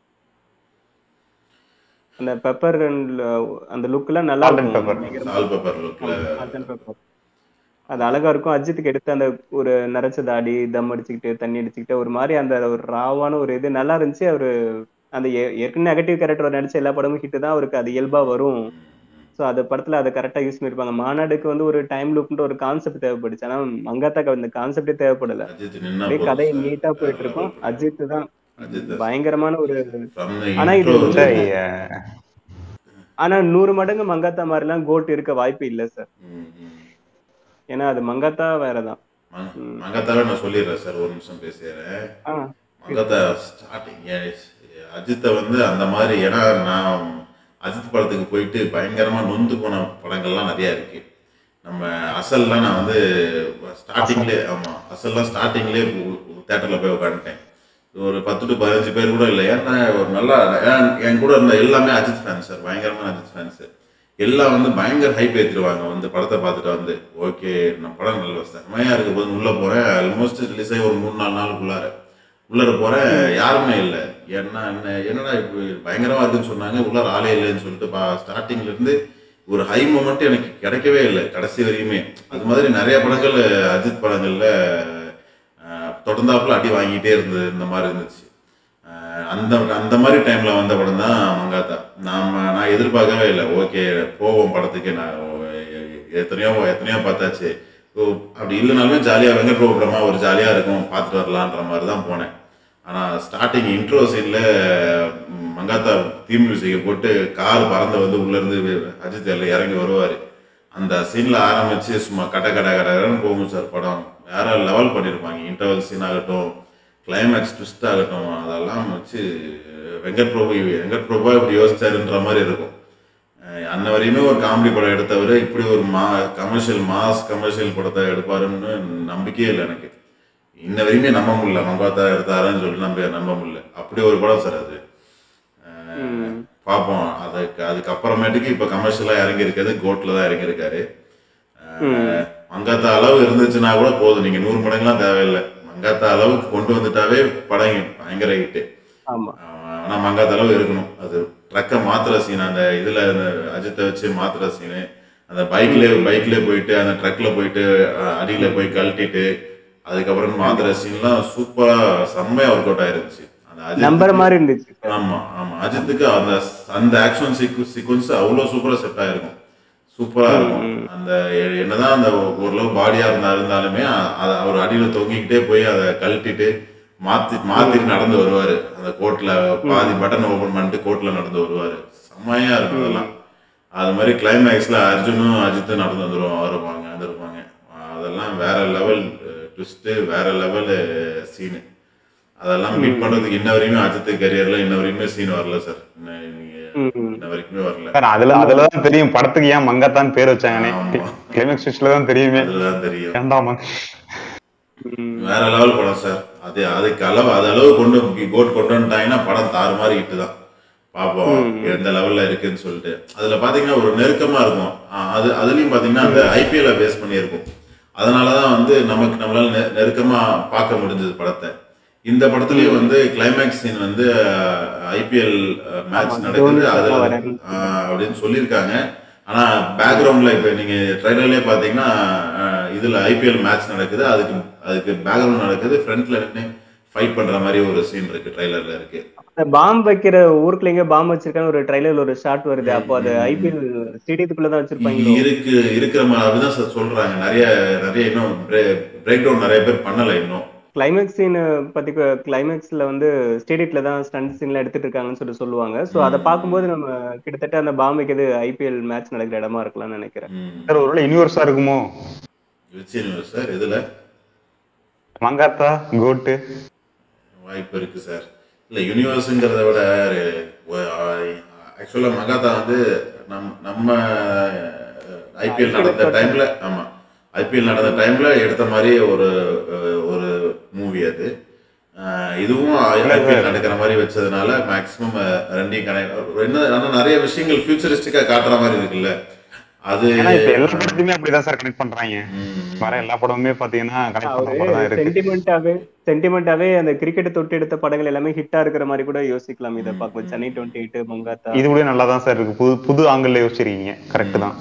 அந்த பெப்பர் அந்த லுக் எல்லாம் நல்லா Salt and இருக்கும் pepper. பயங்கரமா சால் பேப்பர் லுக்ல Salt and pepper. அது அழகா இருக்கும் அஜித்துக்கு எடுத்து அந்த ஒரு நரைச்ச தாடி தம் அடிச்சுக்கிட்டு தண்ணி அடிச்சுக்கிட்டு ஒரு மாதிரி அந்த ஒரு ராவான ஒரு இது நல்லா இருந்துச்சு அவரு அந்த ஏ- ஏற்கனவே நெகட்டிவ் கேரக்டர் நடிச்ச எல்லா படமும் ஹிட் தான் அவருக்கு அது இயல்பா வரும் ஸோ அந்த படத்துல அதை கரெக்டா யூஸ் பண்ணிருப்பாங்க மாநாடுக்கு வந்து ஒரு டைம் லுக்ன்ற ஒரு கான்செப்ட் தேவைப்படுச்சு ஆனா மங்காத்தாக்கு அந்த கான்செப்டே தேவைப்படல அஜித் நின்னா அப்படியே போதும் கதை சார். நீட்டா போயிட்டு இருக்கும் அஜித் தான் அஜித் தான் பயங்கரமான ஒரு From the ஆனா இது intro சார் வந்து- அஹ், ஆனா நூறு மடங்கு மங்காத்தா மாதிரிலாம் கோட் இருக்க வாய்ப்பு இல்ல சார் ம், ம். ஏன்னா அது மங்காத்தா வேறதான் மங்க- மங்கத்தாவே நான் சொல்லிடுறேன் சார் ஒரு நிமிஷம் பேசுறேன் ஆ மங்கத்தா ஸ்டார்டிங் அஜித்தை வந்து அந்த மாதிரி ஏன்னா நான் அஜித் படத்துக்கு போயிட்டு பயங்கரமா நொந்து போன படங்கள்லாம் நிறைய இருக்கு நம்ம அசல்லாம் நான் வந்து ஸ்டார்டிங்லேயே ஆமா அசல்லாம் ஸ்டார்டிங்லேயே தேட்டர்ல போய் உட்காந்துட்டேன் ஒரு பத்து டு பதினஞ்சு பேர் கூட இல்லை ஏன்னா ஒரு நல்லா ஏன் என் கூட இருந்த எல்லாமே அஜித் ஃபேன்ஸ் சார் பயங்கரமான அஜித் ஃபேன்ஸ் எல்லாம் வந்து பயங்கர ஹைப் ஏற்றிடுவாங்க வந்து படத்தை பார்த்துட்டு வந்து ஓகே நான் படம் நல்ல செம்மையாக இருக்க போது உள்ளே போகிறேன் ஆல்மோஸ்ட் ரிலீஸ் ஆகி ஒரு மூணு நாலு நாளுக்குள்ளார உள்ளார போகிறேன் யாருமே இல்லை என்ன என்ன என்னடா இப்போ பயங்கரமாக இருக்குன்னு சொன்னாங்க உள்ளார ஆளே இல்லைன்னு சொல்லிட்டு பா ஸ்டார்டிங்லேருந்து ஒரு ஹை மூமெண்ட் எனக்கு கிடைக்கவே இல்லை கடைசி வரையுமே அது மாதிரி நிறைய படங்கள் அஜித் படங்கள்ல அஹ், தொடர்ந்தாப்புல அடி வாங்கிட்டே இருந்தது இந்த மாதிரி இருந்துச்சு அஹ், அந்த அந்த மாதிரி டைம்ல வந்த படம் தான் மங்காத்தா நாம நான் எதிர்பார்க்கவே இல்லை ஓகே போவோம் படத்துக்கு நான் எத்தனையோ எத்தனையோ பார்த்தாச்சு ஓ, அப்படி இல்லைனாலுமே ஜாலியாக வெங்கட் பிரபு படமா ஒரு ஜாலியாக இருக்கும் பார்த்துட்டு வரலான்ற மாதிரி தான் போனேன் ஆனால் ஸ்டார்டிங் இன்ட்ரோ சீனில் மங்காத்தா தீம் மியூசிக்கை போட்டு கார் பறந்து வந்து உள்ளேருந்து அஜித் எல்லாம் இறங்கி வருவார் அந்த சீனில் ஆரம்பித்து சும்மா கட கட கடன்னு போகும் சார் படம் வேற லெவல் பண்ணியிருப்பாங்க இன்டர்வல் சீன் ஆகட்டும் கிளைமேக்ஸ் ட்விஸ்ட் ஆகட்டும் அதெல்லாம் வச்சு வெங்கட் பிரபு வெங்கட் பிரபா இப்படி யோசிச்சாருன்ற மாதிரி இருக்கும் அஹ் அன்ன வரையுமே ஒரு காமெடி படம் எடுத்தவர் இப்படி ஒரு மா கமர்ஷியல் மாஸ் கமர்ஷியல் படத்தை எடுப்பாருன்னு நம்பிக்கையே இல்லை எனக்கு இன்ன வரையுமே நம்ப முடியல மங்காத்தா எடுத்தாருன்னு சொல்லிட்டு நம்ப நம்ப முடியல அப்படி ஒரு படம் சார் அது அஹ் பார்ப்போம் அதுக்கு அதுக்கப்புறமேட்டுக்கு இப்போ கமர்ஷியலாக இறங்கி இருக்கிறது கோட்டில் தான் இறங்கியிருக்காரு அஹ் மங்காத்தா அளவு இருந்துச்சுன்னா கூட போதும் நீங்கள் நூறு மடங்குலாம் தேவையில்லை மங்காத்தா அளவுக்கு கொண்டு வந்துட்டாவே படம் பயங்கர ஹிட்டு ஆமா ஆனா மங்காத்த அளவு இருக்கணும் அது ட்ரக்கை மாத்துற சீன் அந்த இதுல அந்த அஜித்தை வச்சு மாத்துற சீனு அந்த பைக்ல பைக்ல போயிட்டு அந்த ட்ரக்ல போயிட்டு அஹ், அடியில போய் கழட்டிட்டு அதுக்கப்புறம் மாத்துற சீன்லாம் சூப்பரா செம்மையா ஒர்க் அவுட் ஆயிருந்துச்சு அந்த அஜித்துக்கு- நம்பர் மாதிரி இருந்துச்சு ஆமா ஆமா அஜித்துக்கு அந்த அந்த ஆக்ஷன் சீக்வன்ஸ் அவ்வளோ சூப்பரா செட் ஆயிருக்கும் சூப்பரா இருக்கும் அந்த எ- என்னதான் அந்த ஓரளவு பாடியா இருந்தா இருந்தாலுமே அ- அத அவர் அடியில தொங்கிக்கிட்டே போய் அதை கழட்டிட்டு மாத்தி மாத்திட்டு நடந்து வருவாரு அந்த கோட்ல பாதி பட்டன் ஓபன் பண்ணிட்டு கோட்ல நடந்து வருவாரு செம்மையா இருக்கும் அதெல்லாம் அது மாதிரி கிளைமேக்ஸ்ல அர்ஜுனும் அஜித்தும் நடந்து வந்துருவாங்க வருவாங்க வந்துருப்பாங்க அதெல்லாம் வேற லெவல் ட்விஸ்ட் வேற லெவல் சீனு அதெல்லாம் மீட் பண்றதுக்கு இன்ன வரையுமே அஜித் கரியர்ல இன்ன வரையுமே சீன் வரல சார் இன்ன வரைக்குமே வரல சார் அதுல அதுலதான் தெரியும் படத்துக்கு ஏன் மங்காத்தான்னு பேர் வச்சாங்கன்னே ஆமா. கிளைமேக்ஸ் ஸ்விட்ச்ல தான் தெரியுமே அதுதான் தெரியும் ஏன்டா மங்க வேற லெவல் படம் சார் அது அதுக்கு அளவு அது அளவு கொண்டு கோட் கொண்டு வந்துட்டாங்கன்னா படம் தாறு மாதிரி ஹிட்டு தான் பார்ப்போம் எந்த லெவல்ல இருக்குன்னு சொல்லிட்டு அதுல பாத்தீங்கன்னா ஒரு நெருக்கமா இருக்கும் ஆ, அது அதுலயும் பாத்தீங்கன்னா அந்த ஐபிஎல்ல பேஸ் பண்ணி இருக்கும் அதனாலதான் வந்து நமக்கு நம்மளால நெ- நெருக்கமா பார்க்க முடிஞ்சது படத்தை இந்த படத்துலயும் வந்து கிளைமேக்ஸ் சீன் வந்து ஐபிஎல் மேட்ச் ஆமா, நடக்குது தோனி அதுல வரேன். ஆ, அப்படின்னு சொல்லியிருக்காங்க ஆனா பேக்ரவுண்ட்ல இப்ப நீங்க ட்ரைலர்லயே பாத்தீங்கன்னா அஹ், இதுல ஐபிஎல் மேட்ச் நடக்குது அதுக்கு அதுக்கு பேக்ரவுண்ட் நடக்குது ஃப்ரண்ட்ல நின்று ஃபைட் பண்ற மாதிரி ஒரு சீன் இருக்கு ட்ரைலர்ல இருக்கு அந்த பாம்பு வைக்கிற ஊருக்குள்ள எங்க பாம்பு வச்சிருக்காங்க ஒரு ட்ரைலர்ல ஒரு ஷாட் வருது அப்போ அது ஐபிஎல் ஸ்டேடியத்துக்குள்ள தான் வச்சிருப்பாங்க இருக்கு இருக்கிற மாதிரி அப்படிதான் சார் சொல்றாங்க நிறைய நிறைய இன்னும் பிரேக் டவுன் நிறைய பேர் பண்ணல இன்னும் கிளைமேக்ஸ் சீன் பத்தி கிளைமேக்ஸ்ல வந்து ஸ்டேடியத்துல தான் ஸ்டண்ட் சீன்ல எடுத்துட்டு இருக்காங்கன்னு சொல்லி சொல்லுவாங்க சோ அதை பார்க்கும்போது நம்ம கிட்டத்தட்ட அந்த பாம்பு வைக்கிறது ஐபிஎல் மேட்ச் நடக்கிற இடமா இருக்கலாம்னு நினைக்கிறேன் சார் ஒருவேளை யூனிவர்ஸா இருக்குமோ வச்சு சார் இதுல மங்காத்தா கோட்டு வாய்ப்பு இருக்கு சார் இல்ல யூனிவர்ஸுங்கிறத விட ஆக்சுவலா மகாதா வந்து நம் நம்ம ஐபிஎல் நடந்த டைம்ல ஆமா ஐபிஎல் நடந்த டைம்ல எடுத்த மாதிரி ஒரு அஹ், ஒரு மூவி அது அஹ், இதுவும் ஐபிஎல் நடக்கிற மாதிரி வச்சதுனால மேக்ஸிமம் ரெண்டையும் கனெக்ட் என்ன ஆனா நிறைய விஷயங்கள் ஃபியூச்சரிஸ்டிக்கா காட்டுற மாதிரி இருக்குல்ல அது ஏன்னா இப்ப எல்லா படத்தையுமே அப்படிதான் சார் கனெக்ட் பண்றாங்க ம், வர எல்லா படமுமே பாத்தீங்கன்னா கனெக்ட் பண்ற அவரு மாதிரி தான் இருக்கு சென்டிமெண்டாவே சென்டிமெண்டாவே அந்த கிரிக்கெட் தொட்டு எடுத்த படங்கள் எல்லாமே ஹிட்டா இருக்கிற மாதிரி கூட யோசிக்கலாம் இதை பார்க்கும்போது சென்னை டுவெண்ட்டி எயிட் மங்காத்தா இது கூட நல்லா தான் சார் இருக்கு புது புது ஆங்கிள் யோசிச்சிருக்கீங்க கரெக்ட் தான்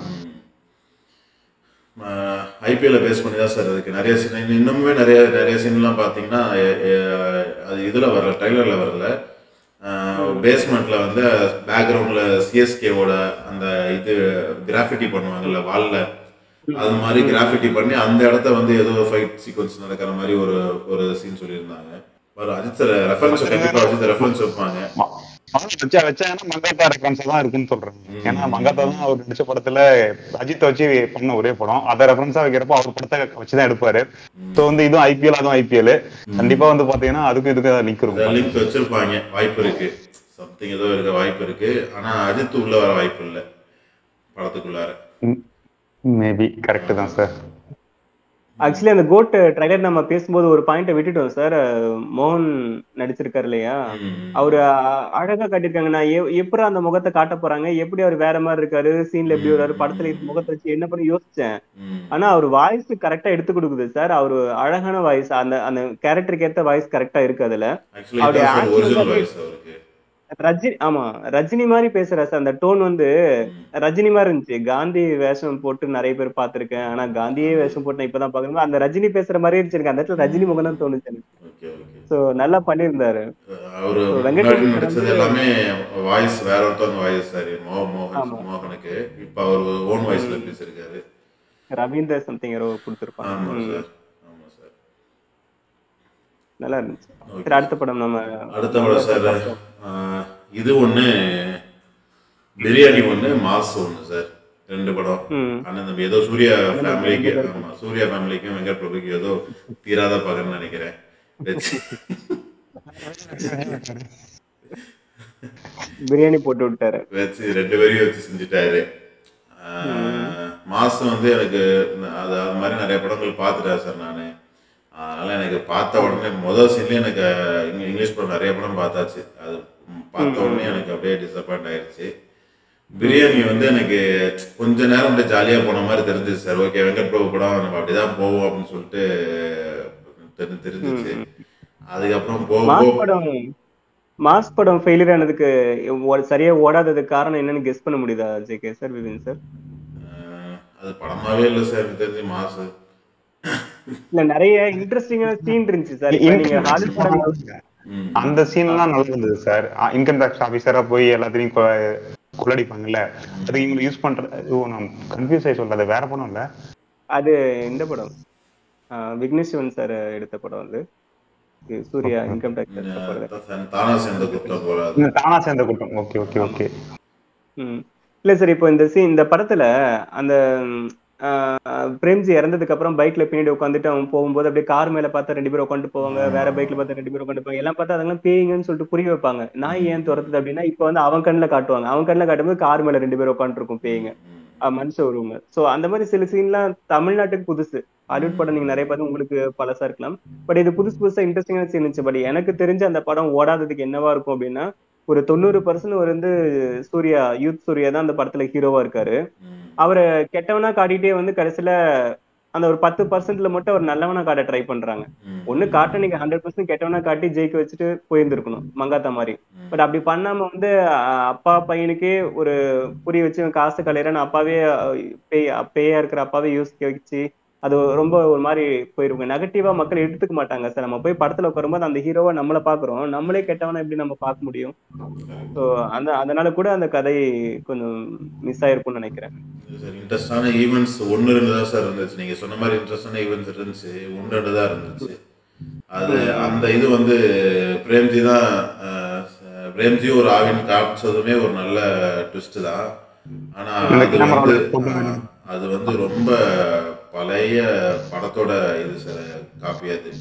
ஐபிஎல்ல பேஸ் பண்ணி தான் சார் இருக்கு நிறைய சீன் இன்னுமே நிறைய நிறைய சீன்லாம் பார்த்தீங்கன்னா எ- எ- அது இதில் வரல ட்ரைலரில் வரல பேஸ்மெண்ட்ல வந்து பேக்ரவுண்ட்ல சிஎஸ்கேவோட அந்த இது கிராஃபிட்டி பண்ணுவாங்கல்ல வால்ல அது மாதிரி கிராஃபிட்டி பண்ணி அந்த இடத்த வந்து ஏதோ ஃபைட் சீக்வன்ஸ் நடக்கிற மாதிரி ஒரு ஒரு சீன் சொல்லியிருந்தாங்க ஒரு அஜித் சார் ரெஃபரன்ஸ் கண்டிப்பாக அஜித் ரெஃபரன்ஸ் வைப்பாங்க ம- முதல்ல வச்சா வச்சாங்கன்னா மங்காத்தா ரெஃபரன்ஸ் தான் இருக்குன்னு சொல்றேன் ஏன்னா மங்காத்தா தான் அவர் நடிச்ச படத்துல அஜித் வச்சு பண்ண ஒரே படம் அதை ரெஃபரன்ஸா வைக்கிறப்போ அவர் படத்தை வச்சுதான் எடுப்பாரு சோ வந்து இதுவும் ஐபிஎல் அதுவும் ஐபிஎல் கண்டிப்பா வந்து பாத்தீங்கன்னா அதுக்கும் இதுக்கும் லிங்க் இருக்கும் லிங்க் வச்சிருப்பாங்க வாய்ப்பு இருக்கு சம்திங் ஏதோ இருக்க வாய்ப்பு இருக்கு ஆனா அஜித் உள்ள வர வாய்ப்பு இல்லை படத்துக்குள்ளார மேபி கரெக்ட் தான் சார் ஆக்சுவலி அந்த கோட் ட்ரைலர் நம்ம பேசும்போது ஒரு பாயிண்ட விட்டுட்டோம் சார் மோகன் நடிச்சிருக்காரு இல்லையா ம். அவரு அ- அழகா காட்டியிருக்காங்க நான் எ- எப்படி அந்த முகத்தை காட்ட போறாங்க எப்படி அவர் வேற மாதிரி இருக்காரு சீன்ல எப்படி வர்றாரு படத்துல இந்த முகத்தை வச்சு என்ன பண்ணி யோசிச்சேன் ம். ஆனா அவர் வாய்ஸ் கரெக்டா எடுத்து கொடுக்குது சார் அவரு அழகான வாய்ஸ் அந்த அந்த கேரக்டருக்கு ஏத்த வாய்ஸ் கரெக்டா இருக்கு அதுல Actually அவருடைய இதான் sir acting original வந்து- voice அவருக்கு ரஜினி ஆமா ரஜினி மாதிரி பேசுற சார் அந்த டோன் வந்து ரஜினி மாதிரி இருந்துச்சு காந்தி வேஷம் போட்டு நிறைய பேர் பார்த்திருக்கேன் ஆனா காந்தியே வேஷம் போட்டு நான் இப்பதான் பாக்குறேன் அந்த ரஜினி பேசுற மாதிரி இருந்துச்சு எனக்கு அந்த இடத்துல ரஜினி முகம் தான் தோணுச்சு எனக்கு ஓகே ஓகே சோ நல்லா பண்ணியிருந்தாரு அவரு So, முன்னாடி வெங்கட் நடிச்சது எல்லாமே வாய்ஸ் வேற ஒருத்தவங்க வாய்ஸ் சார் மோ மோகன் ஆமா. மோகனுக்கு இப்ப அவர் ஓன் வாய்ஸ்ல பேசியிருக்காரு ரவீந்தர் சம்திங் யாரோ கொடுத்திருப்பாங்க ஆமா ம், சார் ஆமா சார் நல்லா இருந்துச்சு சரி அடுத்த படம் நம்ம அடுத்த படம் சார் ஆஹ், இது ஒண்ணு பிரியாணி ஒண்ணு மாஸ் ஒண்ணு சார் ரெண்டு படம் ம் அண்ணன் தம்பி ஏதோ சூர்யா ஃபேமிலிக்கு ஆமா சூர்யா ஃபேமிலிக்கும் வெங்கட் பிரபுக்கு ஏதோ தீராத பகன்னு நினைக்கிறேன் வச்சு பிரியாணி போட்டு விட்டாரு வச்சு ரெண்டு பேரையும் வச்சு செஞ்சுட்டாரு ஆஹ், மாசம் வந்து எனக்கு அது அது மாதிரி நிறைய படங்கள் பார்த்துட்டேன் சார் நான் அதனால எனக்கு பார்த்த உடனே முதல் சீன்லேயே எனக்கு இங்க இங்கிலீஷ் படம் நிறைய படம் பார்த்தாச்சு அது ம், பார்த்த உடனே எனக்கு அப்படியே டிசப்பாயிண்ட் ஆயிடுச்சு பிரியாணி வந்து எனக்கு கொஞ்ச நேரம் அப்படியே ஜாலியாக போன மாதிரி தெரிஞ்சிச்சு சார் ஓகே வெங்கட் பிரபு படம் நம்ம அப்படிதான் போவோம் அப்படின்னு சொல்லிட்டு தெரி தெரிஞ்சிச்சு அதுக்கப்புறம் போக மாஸ் போக படம் மாஸ் படம் ஃபெயிலியர் ஆனதுக்கு ஓ- சரியா ஓடாததுக்கு காரணம் என்னன்னு கெஸ் பண்ண முடியுதா ஜேகே சார் விபின் சார் ஆஹ், அது படமாவே இல்லை சார் எனக்கு தெரிஞ்சு மாசு இல்ல நிறைய இன்ட்ரெஸ்டிங்கான சீன் இருந்துச்சு சார் இப்ப நீங்க ஹாலிவுட் படம் ம். அந்த சீன்லாம் நல்லா இருந்தது சார் இன்கம் டேக்ஸ் ஆபீசரா போய் எல்லாத்தையும் கொ- கொள்ளடிப்பாங்கல்ல அது இவங்க யூஸ் பண்ற ஓ நான் கன்ஃபியூஸ் ஆகி சொல்றது வேற படம் இல்ல அது இந்த படம் ஆஹ் விக்னேஷ் சிவன் சார் எடுத்த படம் வந்து இது சூர்யா இன்கம் டேக்ஸ் எடுத்த படம் தா- தானா சேர்ந்த குற்றம் போறாது இந்த தானா சேர்ந்த கூட்டம் ஓகே ஓகே ஓகே ம். இல்ல சார் இப்போ இந்த சீன் இந்த படத்துல அந்த ம், ஆஹ், பிரேம்ஜி இறந்ததுக்கு அப்புறம் பைக்ல பின்னாடி உட்காந்துட்டு அவன் போகும்போது அப்படியே கார் மேல பார்த்தா ரெண்டு பேரும் உட்காந்து போவாங்க வேற பைக்ல பார்த்தா ரெண்டு பேரும் உட்காந்து போவாங்க எல்லாம் பார்த்தா அதெல்லாம் பேய்ங்கன்னு சொல்லிட்டு புரிய வைப்பாங்க நாய் ஏன் துரத்துது அப்படின்னா இப்போ வந்து அவன் கண்ணுல காட்டுவாங்க அவன் கண்ணுல காட்டும்போது கார் மேல ரெண்டு பேரும் உட்காந்துட்டு இருக்கும் பேய்ங்க அஹ் மனுஷ உருவங்க சோ அந்த மாதிரி சில சீன்லாம் தமிழ்நாட்டுக்கு புதுசு ஹாலிவுட் படம் நீங்க நிறைய பார்த்து உங்களுக்கு பழசா இருக்கலாம் பட் இது புதுசு புதுசா இன்ட்ரெஸ்டிங்கான சீன் இருந்துச்சு பட் எனக்கு தெரிஞ்ச அந்த படம் ஓடாததுக்கு என்னவா இருக்கும் அப்படின்னா ஒரு தொண்ணூறு பர்சன்ட் வந்து சூர்யா யூத் சூர்யா தான் அந்த படத்துல ஹீரோவா இருக்காரு அவரை கெட்டவனா காட்டிட்டே வந்து கடைசியில அந்த ஒரு பத்து பர்சன்ட்ல மட்டும் அவர் நல்லவனா காட்ட ட்ரை பண்றாங்க ஒண்ணு காட்ட நீங்க ஹண்ட்ரட் பர்சன்ட் கெட்டவனா காட்டி ஜெயிக்க வச்சுட்டு போயிருந்திருக்கணும் மங்காத்தா மாதிரி பட் அப்படி பண்ணாம வந்து அஹ், அப்பா பையனுக்கே ஒரு புரிய வச்சு இவன் காசு கலையறன்னு அப்பாவே அஹ், பேய் பேயா இருக்கிற அப்பாவே யோசிக்க வச்சு அது ரொம்ப ஒரு மாதிரி போயிருங்க நெகட்டிவா மக்கள் எடுத்துக்க மாட்டாங்க சார் நம்ம போய் படத்துல உட்காரும்போது அந்த ஹீரோவை நம்மள பாக்குறோம் நம்மளே கெட்டவனா எப்படி நம்ம பார்க்க முடியும் ஸோ அந்த அதனால கூட அந்த கதை கொஞ்சம் மிஸ் ஆயிருக்கும்னு நினைக்கிறேன் சார் இன்ட்ரெஸ்டான ஈவெண்ட்ஸ் ஒன்று ரெண்டு தான் சார் இருந்துச்சு நீங்கள் சொன்ன மாதிரி இன்ட்ரெஸ்டான ஈவெண்ட்ஸ் இருந்துச்சு ஒன்று ரெண்டு தான் இருந்துச்சு அது அந்த இது வந்து பிரேம்ஜி தான் அஹ், பிரேம்ஜி ஒரு ஆவின் காமிச்சதுமே ஒரு நல்ல ட்விஸ்ட் தான் ஆனா இந்த அது camera வந்து வோட photo அஹ், அது வந்து ரொம்ப பழைய படத்தோட இது சார் காப்பி அது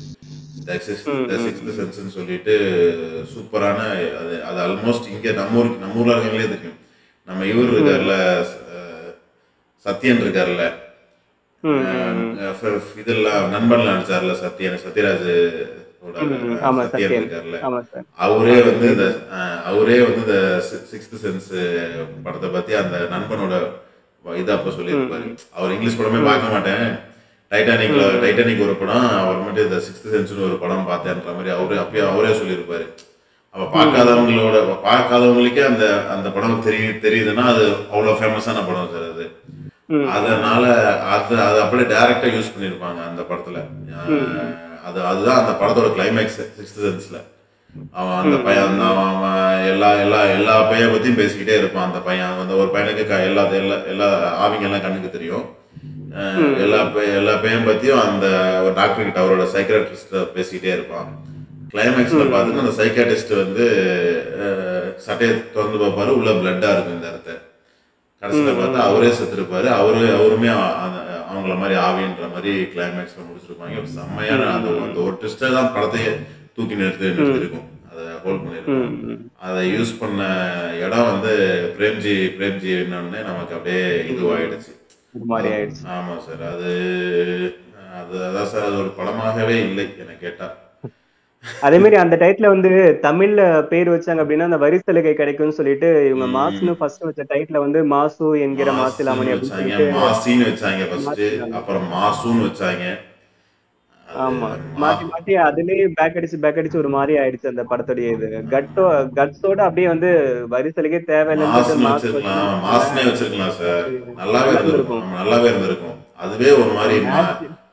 த சிக்ஸ்த் சென்ஸ்னு சொல்லிட்டு சூப்பரான அது அது ஆல்மோஸ்ட் இங்கே நம்ம ஊருக்கு நம்ம ஊர்ல இருக்கவங்களே தெரியும் நம்ம இவர் இருக்கார்ல அஹ், சத்யன் இருக்கார்ல ம், அஹ், ஃப- இதெல்லாம் நண்பன்ல நடிச்சார்ல சத்யன் சத்யராஜ் ஓட ம், ஆமா சத்யன் சத்யன் இருக்கார்ல ஆமா சார் அவரே வந்து இந்த அஹ், அவரே வந்து இந்த சிக்ஸ்த் சென்ஸ் படத்தை பத்தி அந்த நண்பனோட இதை அப்ப சொல்லியிருப்பாரு அவர் இங்கிலீஷ் படமே பார்க்க மாட்டேன் டைட்டானிக்ல டைட்டானிக் ஒரு படம் அவர் மட்டும் இந்த சிக்ஸ்த் சென்ஸ்னு ஒரு படம் பார்த்தேன்ற மாதிரி அவரே அப்பயே அவரே சொல்லியிருப்பாரு அப்ப பார்க்காதவங்களோட பார்க்காதவங்களுக்கே அந்த அந்த படம் தெரிய தெரியுதுன்னா அது அவ்வளவு ஃபேமஸான படம் சார் அது ம். அதனால அது அது அப்படியே டைரக்டா யூஸ் பண்ணியிருப்பாங்க அந்த படத்துல அஹ், அது அதுதான் அந்த படத்தோட கிளைமேக்ஸ் சிக்ஸ்த் சென்ஸ்ல அவன் அந்த பையன் அந்த அவன் அவன் எல்லா எல்லா எல்லா பையன் பத்தியும் பேசிக்கிட்டே இருப்பான் அந்த பையன் அந்த ஒரு பையனுக்கு க- எல்லா எல்லா எல்லா ஆவிங்க எல்லாம் கண்ணுக்கு தெரியும் அஹ், எல்லா பை- எல்லா பையன் பத்தியும் அந்த ஒரு டாக்டர் கிட்ட அவரோட சைக்கியாட்ரிஸ்ட் பேசிக்கிட்டே இருப்பான் கிளைமேக்ஸ்ல பார்த்தீங்கன்னா அந்த சைக்காட்டிஸ்ட் வந்து அஹ், சட்டையை திறந்து பார்ப்பாரு உள்ள பிளட்டா இருக்கும் இந்த இடத்த கடைசியில் பார்த்தா அவரே செத்துருப்பாரு அவரு அவருமே அ- அந்த- அவங்கள மாதிரி ஆவின்ற மாதிரி கிளைமேக்ஸ்ல முடிச்சிருப்பாங்க செம்மையான அந்த அந்த ஒரு ட்விஸ்டர் தான் படத்தையே தூக்கி நிறுத்தி நிறுத்திருக்கும் அதை ஹோல்ட் பண்ணிருக்கோம் அதை யூஸ் பண்ண இடம் வந்து பிரேம்ஜி பிரேம்ஜி என்னன்னு நமக்கு அப்படியே இதுவாயிடுச்சு இது மாதிரி ஆயிடுச்சு ஆமா சார் அது அது அதான் சார் அது ஒரு படமாகவே இல்லை என்ன கேட்டா அதே மாதிரி அந்த டைட்டில வந்து தமிழ்ல பேர் வச்சாங்க அப்படின்னா அந்த வரி சலுகை கிடைக்கும்னு சொல்லிட்டு இவங்க ம். மாசுன்னு ஃபர்ஸ்ட் வச்ச டைட்டில வந்து மாசு என்கிற மாசிலாமணி அப்படின்னு வச்சாங்க சொல்லிட்டு மாசின்னு வச்சாங்க ஃபர்ஸ்ட் மாசிலாமணி. அப்புறம் மாசுன்னு வச்சாங்க ஆமா மாத்தி மாத்தி அதுலயே பேக் அடிச்சு பேக் அடிச்சு ஒரு மாதிரி ஆயிடுச்சு அந்த படத்துடைய இது கட்டோ கட்ஸோட அப்படியே வந்து வரிசலுக்கே மாஸ்னு தேவையில்லை வச்சிருக்கலாம் மாஸ்னே வச்சிருக்கலாம் சார் நல்லாவே இருந்திருக்கும் ஆமா, நல்லாவே இருந்திருக்கும் அதுவே ஒரு மாதிரி மா-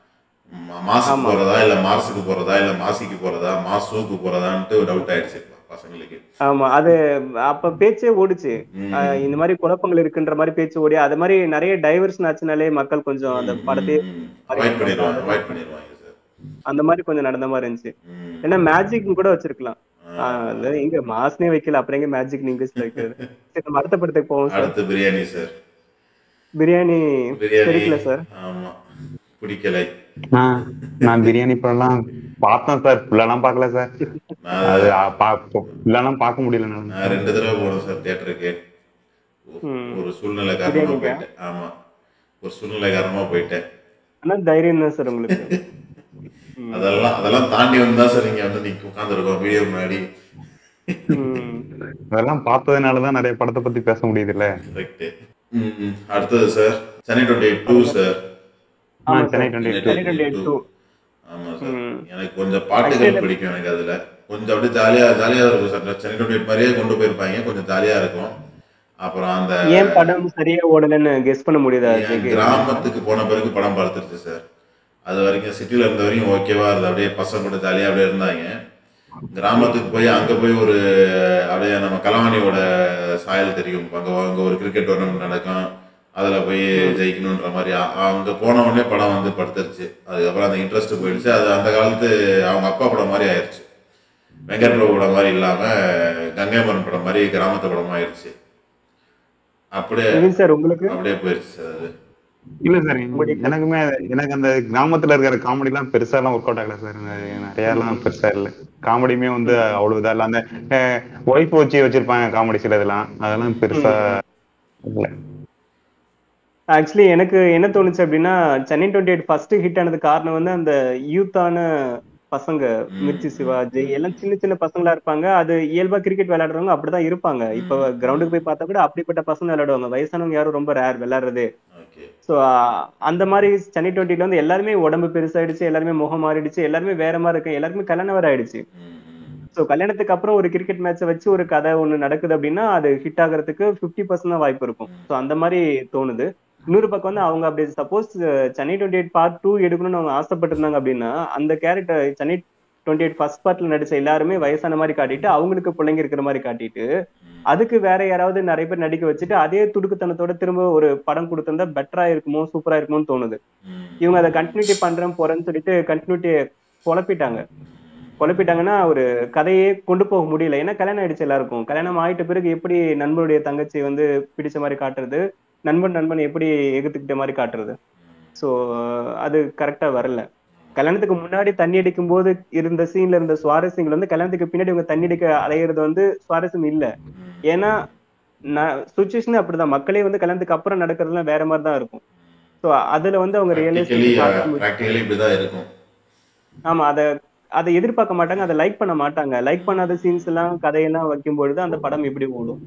மா- மாசுக்கு போறதா இல்ல மார்ஸுக்கு போறதா இல்ல மாசிக்கு போறதா மாசூக்கு போறதான்ட்டு டவுட் ஆயிடுச்சு பசங்களுக்கு ஆமா அது அப்ப பேச்சே ஓடுச்சு ம். அஹ் இந்த மாதிரி குழப்பங்கள் இருக்குன்ற மாதிரி பேச்சு ஓடி அது மாதிரி நிறைய டைவர்ஷன் ஆச்சுனாலே மக்கள் கொஞ்சம் அந்த படத்தையே அவாய்ட் பண்ணிடுவாங்க அவாய்ட் பண்ணிடுவாங்க சார் அந்த மாதிரி கொஞ்சம் நடந்த மாதிரி இருந்துச்சு ம். ஏன்னா மேஜிக் கூட வச்சிருக்கலாம் ஆஹ் அது எங்க மாஸ்னே வைக்கல அப்புறம் எங்க மேஜிக் இங்கிலீஷ்ல வைக்கிறது சரி நம்ம அடுத்த படத்துக்கு போவோம் சார் அடுத்து பிரியாணி சார் பிரியாணி பிரியாணி பிடிக்கல சார் ஆமா பிடிக்கலை நான் நான் பிரியாணி படம்லாம் பார்த்தேன் சார் ஃபுல்லாலாம் பார்க்கல சார் நான் அது ஃபுல்லாலாம் பார்க்க முடியல நான் நான் ரெண்டு தடவை போனேன் சார் தியேட்டருக்கு ம். ஒரு சூழ்நிலை காரணமா பிரியாணிக்கா? போயிட்டேன் ஆமா ஒரு சூழ்நிலை காரணமா போயிட்டேன் ஆனா தைரியம் தான் சார் உங்களுக்கு அதெல்லாம் அதெல்லாம் தாண்டி வந்தா சார் இங்க வந்து நீங்க உட்காந்துருக்கோம் வீடியோ முன்னாடி ம். அதெல்லாம் பார்த்ததுனால தான் நிறைய படத்தை பத்தி பேச முடியுதுல்ல கரெக்ட் அடுத்தது sir Chennai twenty two sir ஆமா சென்னை சார். டுவெண்ட்டி சென்னை 28 ஆமா சார் ம். எனக்கு கொஞ்சம் பாட்டுகள் பிடிக்கும் எனக்கு அதுல கொஞ்சம் அப்படியே ஜாலியா ஜாலியா இருக்கும் சார் சென்னை டுவெண்ட்டி மாதிரியே கொண்டு போயிருப்பாங்க கொஞ்சம் ஜாலியா இருக்கும் அப்புறம் அந்த ஏன் படம் சரியா ஓடலன்னு கெஸ் பண்ண முடியுதா என் ஜெகே? கிராமத்துக்கு போன பிறகு படம் பார்த்துருச்சு சார் அது வரைக்கும் சிட்டில இருந்த வரைக்கும் ஓகேவா இருந்தது அப்படியே பசங்க கூட ஜாலியா அப்படியே இருந்தாங்க கிராமத்துக்கு போய் அங்க போய் ஒரு அப்படியே நம்ம கலவாணியோட சாயல் தெரியும் அங்க அங்க ஒரு கிரிக்கெட் டோர்னமெண்ட் நடக்கும் அதுல போய் ஜெயிக்கணுன்ற மாதிரி அ- அங்க போன உடனே படம் வந்து படுத்துருச்சு அதுக்கப்புறம் அந்த இன்ட்ரெஸ்ட் போயிடுச்சு அது அந்த காலத்து அவங்க அப்பா படம் மாதிரி ஆயிடுச்சு வெங்கட் பிரபு படம் மாதிரி இல்லாம கங்கைமரன் படம் மாதிரி கிராமத்து படம் ஆயிடுச்சு அப்படியே நிவின் சார் உங்களுக்கு அப்படியே போயிடுச்சு சார் அது இல்ல சார் எனக்குமே எனக்கு அந்த கிராமத்துல இருக்கிற காமெடி எல்லாம் பெருசா எல்லாம் ஒர்க் அவுட் ஆகல சார் நிறைய எல்லாம் பெருசா இல்ல காமெடியுமே வந்து அவ்வளவு இதா இல்ல அந்த ஒய்ஃப் வச்சு வச்சிருப்பாங்க காமெடி சில இதெல்லாம் அதெல்லாம் பெருசா இல்ல ஆக்சுவலி எனக்கு என்ன தோணுச்சு அப்படின்னா Chennai twenty eight first hit ஆனது காரணம் வந்து அந்த யூத்தான பசங்க மிர்ச்சி சிவா ஜெய் எல்லாம் சின்ன சின்ன பசங்களா இருப்பாங்க அது இயல்பா கிரிக்கெட் விளையாடுறவங்க அப்படிதான் இருப்பாங்க இப்ப கிரவுண்டுக்கு போய் பார்த்தா கூட அப்படிப்பட்ட பசங்க விளையாடுவாங்க வயசானவங்க யாரும் ரொம்ப ரேர் விளையாடுறது ஓகே ஸோ அந்த மாதிரி சென்னை டுவெண்ட்டில வந்து எல்லாருமே உடம்பு பெருசாயிடுச்சு எல்லாருமே முகம் மாறிடுச்சு எல்லாருமே வேற மாதிரி இருக்கு எல்லாருமே கல்யாணம் வேற ஆயிடுச்சு ஸோ கல்யாணத்துக்கு அப்புறம் ஒரு கிரிக்கெட் மேட்சை வச்சு ஒரு கதை ஒண்ணு நடக்குது அப்படின்னா அது ஹிட் ஆகுறதுக்கு ஃபிஃப்டி பர்சன்ட் தான் வாய்ப்பு இருக்கும் ஸோ அந்த மாதிரி தோணுது இன்னொரு பக்கம் வந்து அவங்க அப்படி suppose Chennai twenty eight part two எடுக்கணும்னு அவங்க ஆசைப்பட்டிருந்தாங்க அப்படின்னா அந்த character Chennai twenty eight first பார்ட்ல நடிச்ச எல்லாருமே வயசான மாதிரி காட்டிட்டு அவங்களுக்கு பிள்ளைங்க இருக்கிற மாதிரி காட்டிட்டு அதுக்கு வேற யாராவது நிறைய பேர் நடிக்க வச்சுட்டு அதே துடுக்குத்தனத்தோட திரும்ப ஒரு படம் கொடுத்திருந்தா பெட்டரா இருக்குமோ சூப்பரா இருக்குமோன்னு தோணுது இவங்க அதை கண்டினியூட்டி பண்றேன் போறேன்னு சொல்லிட்டு கண்டினியூட்டி குழப்பிட்டாங்க குழப்பிட்டாங்கன்னா ஒரு கதையே கொண்டு போக முடியல ஏன்னா கல்யாணம் ஆயிடுச்சு எல்லாருக்கும் கல்யாணம் ஆயிட்ட பிறகு எப்படி நண்பனுடைய தங்கச்சி வந்து பிடிச்ச மாதிரி காட்டுறது நண்பன் நண்பன் எப்படி எகுத்துக்கிட்ட மாதிரி காட்டுறது ஸோ அது கரெக்டா வரல கல்யாணத்துக்கு முன்னாடி தண்ணி அடிக்கும் போது இருந்த சீன்ல இருந்த சுவாரஸ்யங்கள் வந்து கல்யாணத்துக்கு பின்னாடி இவங்க தண்ணி அடிக்க அலையிறது வந்து சுவாரஸ்யம் இல்ல ஏன்னா சுச்சுவேஷன் அப்படிதான் மக்களே வந்து கல்யாணத்துக்கு அப்புறம் நடக்கிறதுலாம் வேற மாதிரி தான் இருக்கும் ஸோ அதுல வந்து அவங்க ப்ராக்டிக்கலி ரியலிஸ்டிக் ப்ராக்டிக்கலி இப்படிதான் இருக்கும் ஆமா அத அதை எதிர்பார்க்க மாட்டாங்க அதை லைக் பண்ண மாட்டாங்க லைக் பண்ணாத சீன்ஸ் எல்லாம் கதையெல்லாம் வைக்கும் பொழுது அந்த படம் எப்படி ஓடும்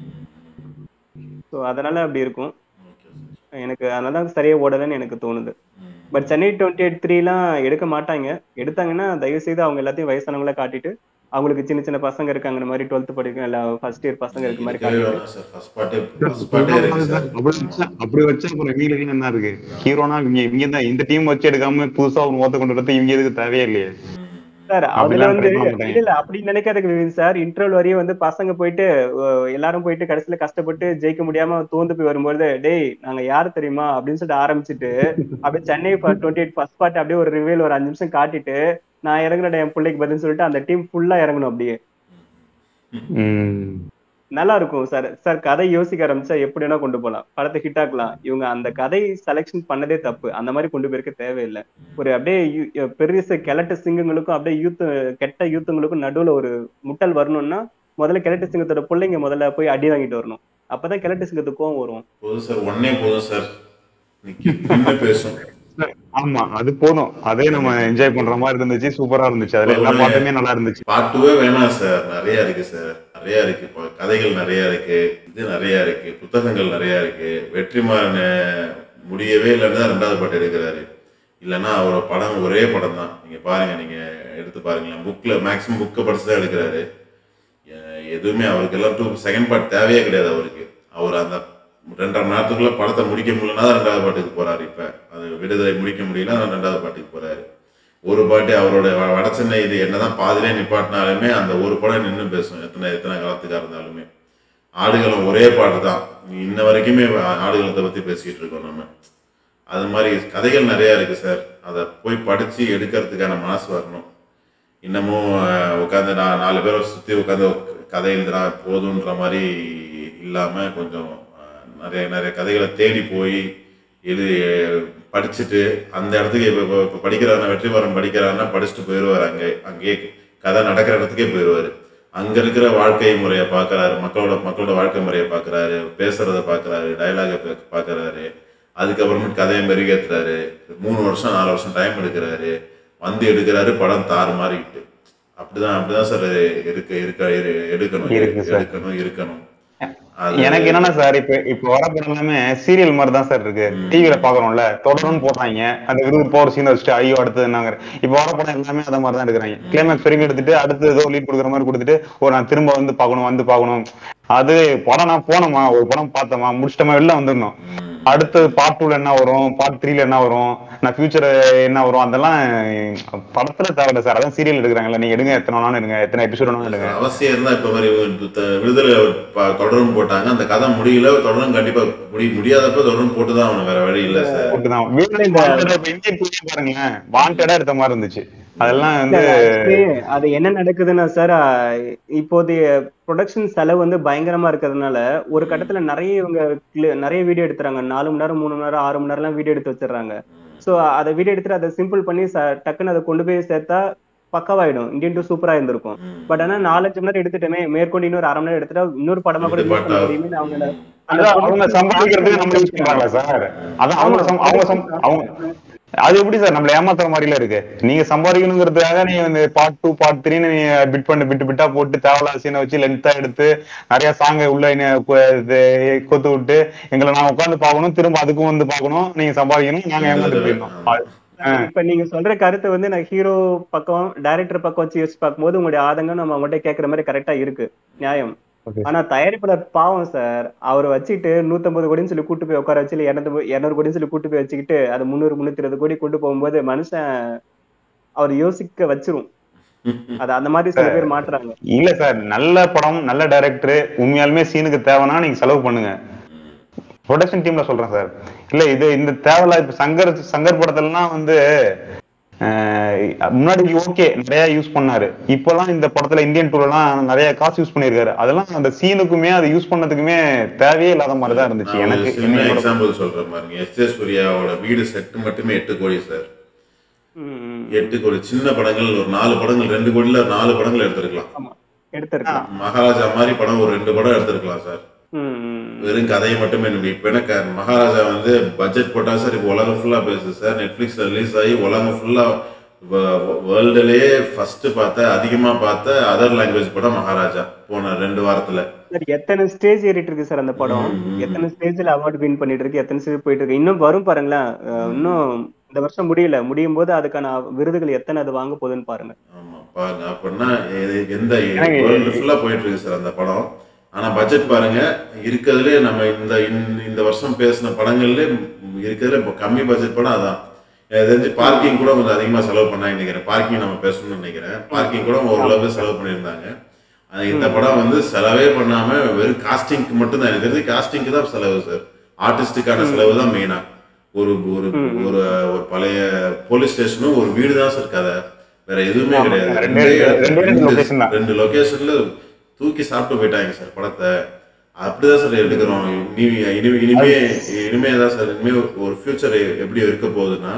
ஸோ அதனால அப்படி இருக்கும் எனக்கு அதனால சரியா ஓடலன்னு எனக்கு தோணுது பட் சென்னை டுவெண்ட்டி எயிட் த்ரீலாம் எடுக்க மாட்டாங்க எடுத்தாங்கன்னா தயவு செய்து அவங்க எல்லாத்தையும் வயசானவங்கள காட்டிட்டு அவங்களுக்கு சின்ன சின்ன பசங்க இருக்காங்க இந்த மாதிரி டுவெல்த் படிக்கும் இல்ல ஃபர்ஸ்ட் இயர் பசங்க இருக்க மாதிரி காட்டிட்டு சார் ஃபர்ஸ்ட் பார்ட்டே ஃபர்ஸ்ட் பார்ட்டே இருக்கு சார் அப்படி வச்சா அப்படி வச்சா அப்புறம் இவங்களுக்கு என்ன இருக்கு ஹீரோனா இவங்க இவங்க தான் இந்த டீம் வச்சு எடுக்காம புதுசா ஒரு ஓத்த கொண்டு வரது இவங்க எதுக்கு தேவையே இல்லையே சார் அதுல அப்படிலாம் வந்து try பண்ண மாட்டாங்க. இல்ல இல்ல அப்படி நினைக்காதுக்கு விவின் சார் இன்டர்வல் வரையும் வந்து பசங்க போயிட்டு அஹ், எல்லாரும் போயிட்டு கடைசியில கஷ்டப்பட்டு ஜெயிக்க முடியாம தோந்து போய் வரும்போது டேய் நாங்க யாரு தெரியுமா அப்படின்னு சொல்லிட்டு ஆரம்பிச்சுட்டு அப்படியே Chennai twenty eight first part அப்படியே ஒரு ரிவேல் ஒரு அஞ்சு நிமிஷம் காட்டிட்டு நான் இறங்குறேன் என் பிள்ளைக்கு பதில் சொல்லிட்டு அந்த டீம் ஃபுல்லா இறங்கணும் அப்படியே உம் நல்லா இருக்கும் சார் சார் கதை யோசிக்க ஆரம்பிச்சா எப்படி வேணா கொண்டு போகலாம் படத்தை ஹிட் ஆக்கலாம் இவங்க அந்த கதை செலெக்ஷன் பண்ணதே தப்பு அந்த மாதிரி கொண்டு போயிருக்க தேவையில்லை ஒரு அப்படியே யூ- பெரிய கிழட்டு சிங்கங்களுக்கும் அப்படியே யூத் கெட்ட யூத்துங்களுக்கும் நடுவுல ஒரு முட்டல் வரணும்னா முதல்ல கிழட்டு சிங்கத்தோட பிள்ளைங்க முதல்ல போய் அடி வாங்கிட்டு வரணும் அப்பதான் கிழட்டு சிங்கத்துக்கு கோவம் வரும் போதும் சார் ஒன்னே போதும் சார் நிக்கி நின்னு பேசும் ஆமா அது போதும் அதே நம்ம என்ஜாய் பண்ற மாதிரி இருந்துச்சு சூப்பரா இருந்துச்சு அதுல எல்லா பாட்டுமே நல்லா இருந்துச்சு பார்ட் டூவே வேணாம் சார் நிறைய இருக்கு சார் நிறைய இருக்கு இப்போ கதைகள் நிறைய இருக்கு இது நிறைய இருக்கு புத்தகங்கள் நிறைய இருக்கு வெற்றிமாறன் முடியவே இல்லைன்னு தான் ரெண்டாவது பாட்டு எடுக்கிறாரு இல்லைன்னா அவரோட படம் ஒரே படம் தான் நீங்கள் பாருங்கள் நீங்கள் எடுத்து பாருங்களேன் புக்கில் மேக்ஸிமம் புக்கை படிச்சு தான் எடுக்கிறாரு எ- எதுவுமே அவருக்கு எல்லாம் டூ செகண்ட் பார்ட் தேவையே கிடையாது அவருக்கு அவர் அந்த ரெண்டரை மணி நேரத்துக்குள்ள படத்தை முடிக்க முடியலன்னா தான் ரெண்டாவது பாட்டுக்கு போறாரு இப்ப அது விடுதலை முடிக்க முடியல அதான் ரெண்டாவது பாட்டுக்கு போறாரு ஒரு பாட்டு அவரோட வ- வட சென்னை இது என்னதான் பாதிலே நிப்பாட்டினாலுமே அந்த ஒரு படம் நின்று பேசும் எத்தனை எத்தனை காலத்துக்கா இருந்தாலுமே ஆடுகளம் ஒரே பாட்டு தான் இன்ன வரைக்குமே ஆ- ஆடுகளத்தை பத்தி பேசிக்கிட்டு இருக்கோம் நம்ம அது மாதிரி கதைகள் நிறைய இருக்கு சார் அதை போய் படிச்சு எடுக்கிறதுக்கான மனசு வரணும் இன்னமும் உட்காந்து நான் நாலு பேரை சுற்றி உட்காந்து கதை எழுதுனா போதுன்ற மாதிரி இல்லாமல் கொஞ்சம் அஹ், நிறைய நிறைய கதைகளை தேடி போய் எழுதி படிச்சுட்டு அந்த இடத்துக்கு இப்போ இப்போ படிக்கிறாருன்னா வெற்றிமாறன் படிக்கிறாருன்னா படிச்சுட்டு போயிடுவார் அங்கே அங்கேயே கதை நடக்கிற இடத்துக்கே போயிடுவார் அங்கே இருக்கிற வாழ்க்கை முறையை பார்க்குறாரு மக்களோட மக்களோட வாழ்க்கை முறையை பார்க்குறாரு பேசுறத பார்க்குறாரு டயலாகை பார்க்குறாரு அதுக்கப்புறமேட்டு கதையை மெருகேற்றுறாரு மூணு வருஷம் நாலு வருஷம் டைம் எடுக்கிறாரு வந்து எடுக்கிறாரு படம் தாறு மாறிக்கிட்டு அப்படிதான் அப்படிதான் சார் இருக்க இருக்க இரு- எடுக்கணும் இருக்கு சார். எடுக்கணும் இருக்கணும் அது- எனக்கு என்னன்னா சார் இப்ப இப்ப வர படம் எல்லாமே சீரியல் மாதிரி தான் சார் இருக்கு டிவில பாக்குறோம்ல தொடர்ந்து போடுறாங்க அந்த விறுவிறுப்பா ஒரு சீன் வச்சுட்டு ஐயோ அடுத்தது என்னங்கிற இப்ப வர படம் எல்லாமே அந்த மாதிரி தான் எடுக்கிறாங்க கிளைமேக்ஸ் வரைக்கும் எடுத்துட்டு அடுத்து ஏதோ லீட் கொடுக்குற மாதிரி கொடுத்துட்டு ஓ நான் திரும்ப வந்து பார்க்கணும் வந்து பார்க்கணும் அது படம் நான் போனோமா ஒரு படம் பார்த்தோமா முடிச்சிட்டோமா வெளில வந்துடணும் அடுத்து பார்ட் டூல என்ன வரும் பார்ட் த்ரீல என்ன வரும் நான் ஃபியூச்சர் என்ன வரும் அதெல்லாம் படத்துல தேவையில்ல சார் அதான் சீரியல் எடுக்கிறாங்கல்ல நீங்க எடுங்க எத்தனை வேணாலும் எடுங்க எத்தனை எபிசோட் வேணாலும் எடுங்க அவசியம் இருந்தா இப்ப மாதிரி த- விடுதலை ப- தொடரும் போட்டாங்க அந்த கதை முடியல தொடரும் கண்டிப்பா முடி முடியாதப்ப தொடரும் போட்டுதான் அவனு வேற வழி இல்ல சார் போட்டுதான் வீட்டுல இந்த இந்தியன் டூ பாருங்களேன் வாண்டடா எடுத்த மாதிரி இருந்துச்சு அதெல்லாம் வந்து Actually, அது என்ன நடக்குதுன்னா சார் இப்போதைய ப்ரொடக்ஷன் செலவு வந்து பயங்கரமா இருக்கிறதுனால ஒரு கட்டத்துல நிறைய இவங்க cli- நிறைய வீடியோ எடுத்துறாங்க நாலு மணி நேரம் மூணு மணி நேரம் ஆறு மணி நேரம்லாம் வீடியோ எடுத்து வச்சிடுறாங்க ஸோ அதை வீடியோ எடுத்துட்டு அதை சிம்பிள் பண்ணி ச- டக்குன்னு அதை கொண்டு போய் சேர்த்தா பக்கவாயிடும் இந்தியன் டூ சூப்பரா இருந்திருக்கும் பட் ஆனா நாலஞ்சு மணி நேரம் எடுத்துட்டோமே மேற்கொண்டு இன்னொரு அரை மணி நேரம் எடுத்துட்டா இன்னொரு படமா கூட use பண்ண முடியுமே அவங்க அந்த அதான் அவங்க சம்பாதிக்கிறதுக்கு நம்ம யூஸ் பண்றாங்களா சார் அதான் அவங்க சம்- அவங்க சம்- அவங்க அது எப்படி சார் நம்மள ஏமாத்துற மாதிரில இருக்கு நீங்க சம்பாதிக்கணுங்கிறதுக்காக நீங்க இந்த பார்ட் டூ பார்ட் த்ரீன்னு நீங்க பிட் பண்ணி பிட்டு பிட்டா போட்டு தேவையில்லாத சீனை வச்சு லென்த்தா எடுத்து நிறைய சாங்க உள்ள இன- கு- இது கொத்து விட்டு எங்களை நான் உட்காந்து பார்க்கணும் திரும்ப அதுக்கும் வந்து பார்க்கணும் நீங்க சம்பாதிக்கணும் நாங்க ஏமாந்து போயிடணும் அது- ஆ. இப்ப நீங்க சொல்ற கருத்தை வந்து நான் ஹீரோ பக்கம் டைரக்டர் பக்கம் வச்சு யோசிச்சு பார்க்கும்போது உங்களுடைய ஆதங்கம் நம்ம அவங்ககிட்ட கேட்கற மாதிரி கரெக்டா இருக்கு நியாயம் Okay. ஆனா தயாரிப்பாளர் பாவம் சார் அவர் வச்சுட்டு நூத்தம்பது கோடின்னு சொல்லி கூட்டு போய் உட்கார வச்சு இல்ல இருநூறு இருநூறு கோடின்னு சொல்லி கூட்டு போய் வச்சுக்கிட்டு அது முந்நூறு முன்னூத்தி இருபது கோடி கொண்டு போகும்போது மனுஷன் அவர் யோசிக்க வச்சிரும் அது அந்த மாதிரி சில பேர் மாட்டுறாங்க இல்ல சார் நல்ல படம் நல்ல டைரக்டர் உண்மையாலுமே சீனுக்கு தேவைன்னா நீங்க செலவு பண்ணுங்க ப்ரொடக்ஷன் டீம்ல சொல்றேன் சார் இல்ல இது இந்த தேவையில்ல இப்ப சங்கர் சங்கர் படத்துலலாம் வந்து அஹ், முன்னாடி ஓகே நிறைய யூஸ் பண்ணாரு இப்பெல்லாம் இந்த படத்துல இந்தியன் டூலாம் நிறைய காசு யூஸ் பண்ணிருக்காரு அதெல்லாம் அந்த சீனுக்குமே அதை யூஸ் பண்ணதுக்குமே தேவையே இல்லாத மாதிரி தான் இருந்துச்சு நான் ஒரு எனக்கு சின்ன என்னோட- எக்ஸாம்பிள் சொல்றேன் பாருங்க எஸ் ஏ சூர்யாவோட வீடு செட்டு மட்டுமே எட்டு கோடி சார் ம், ம். எட்டு கோடி சின்ன படங்கள் ஒரு நாலு படங்கள் ரெண்டு கோடியில நாலு படங்கள் எடுத்திருக்கலாம் ஆமா எடுத்திருக்கலாம் மகாராஜா மாதிரி படம் ஒரு ரெண்டு படம் எடுத்திருக்கலாம் சார் ம், ம். வெறும் கதையை மட்டுமே நம்பி இப்போ என்ன க- மகாராஜா வந்து பட்ஜெட் போட்டா சார் இப்போ உலகம் ஃபுல்லா பேசுது சார் நெட்ஃபிளிக்ஸ்ல ரிலீஸ் ஆகி உலகம் ஃபுல்லா வேர்ல்டுலயே ஃபர்ஸ்ட் பார்த்த அதிகமா பார்த்த அதர் லாங்குவேஜ் படம் மகாராஜா போன ரெண்டு வாரத்துல சார் எத்தனை ஸ்டேஜ் ஏறிட்டு இருக்கு சார் அந்த படம் எத்தனை ஸ்டேஜ்ல அவார்டு வின் பண்ணிட்டு இருக்கு எத்தனை ஸ்டேஜ் போயிட்டு இருக்கு இன்னும் வரும் பாருங்களேன் அஹ் இன்னும் இந்த வருஷம் முடியல முடியும் போது அதுக்கான விருதுகள் எத்தனை அது வாங்க போகுதுன்னு பாருங்க ஆமா பாருங்க அப்படின்னா இது எந்த எனக்கு- வேர்ல்டு ஃபுல்லா போயிட்டு இருக்கு சார் அந்த படம் ஆனா பட்ஜெட் பாருங்க இருக்கிறதுலே நம்ம இந்த இந்த- இந்த வருஷம் பேசின படங்கள்ல இருக்கிறதுல இப்போ கம்மி பட்ஜெட் படம் அதான் எனக்கு தெரிஞ்சு பார்க்கிங் கூட கொஞ்சம் அதிகமா செலவு பண்ணாங்க நினைக்கிறேன் பார்க்கிங் நம்ம பேசணும்னு நினைக்கிறேன் பார்க்கிங் கூட ஓரளவு செலவு பண்ணியிருந்தாங்க ஆனா இந்த படம் வந்து செலவே பண்ணாம வெறும் காஸ்டிங்க்கு மட்டும் தான் எனக்கு தெரிஞ்சு காஸ்டிங்க்கு தான் செலவு சார் ஆர்டிஸ்டுக்கான செலவு தான் மெயினா ஒரு ஒரு ஒரு ஒரு பழைய போலீஸ் ஸ்டேஷனும் ஒரு வீடு தான் சார் கதை வேற எதுவுமே கிடையாது ரெண்டே ரெண்டே இடத்துல ரெண்டே ரெண்டு ரெண்டு- location தான். ரெண்டு லொகேஷன்ல தூக்கி சாப்பிட்டு போயிட்டாங்க சார் படத்தை அப்படிதான் சார் எடுக்கிறோம் இனி இனிமே இனிமே இனிமே தான் சார் இனிமே ஒரு ஃபியூச்சர் எப்படி இருக்க போகுதுன்னா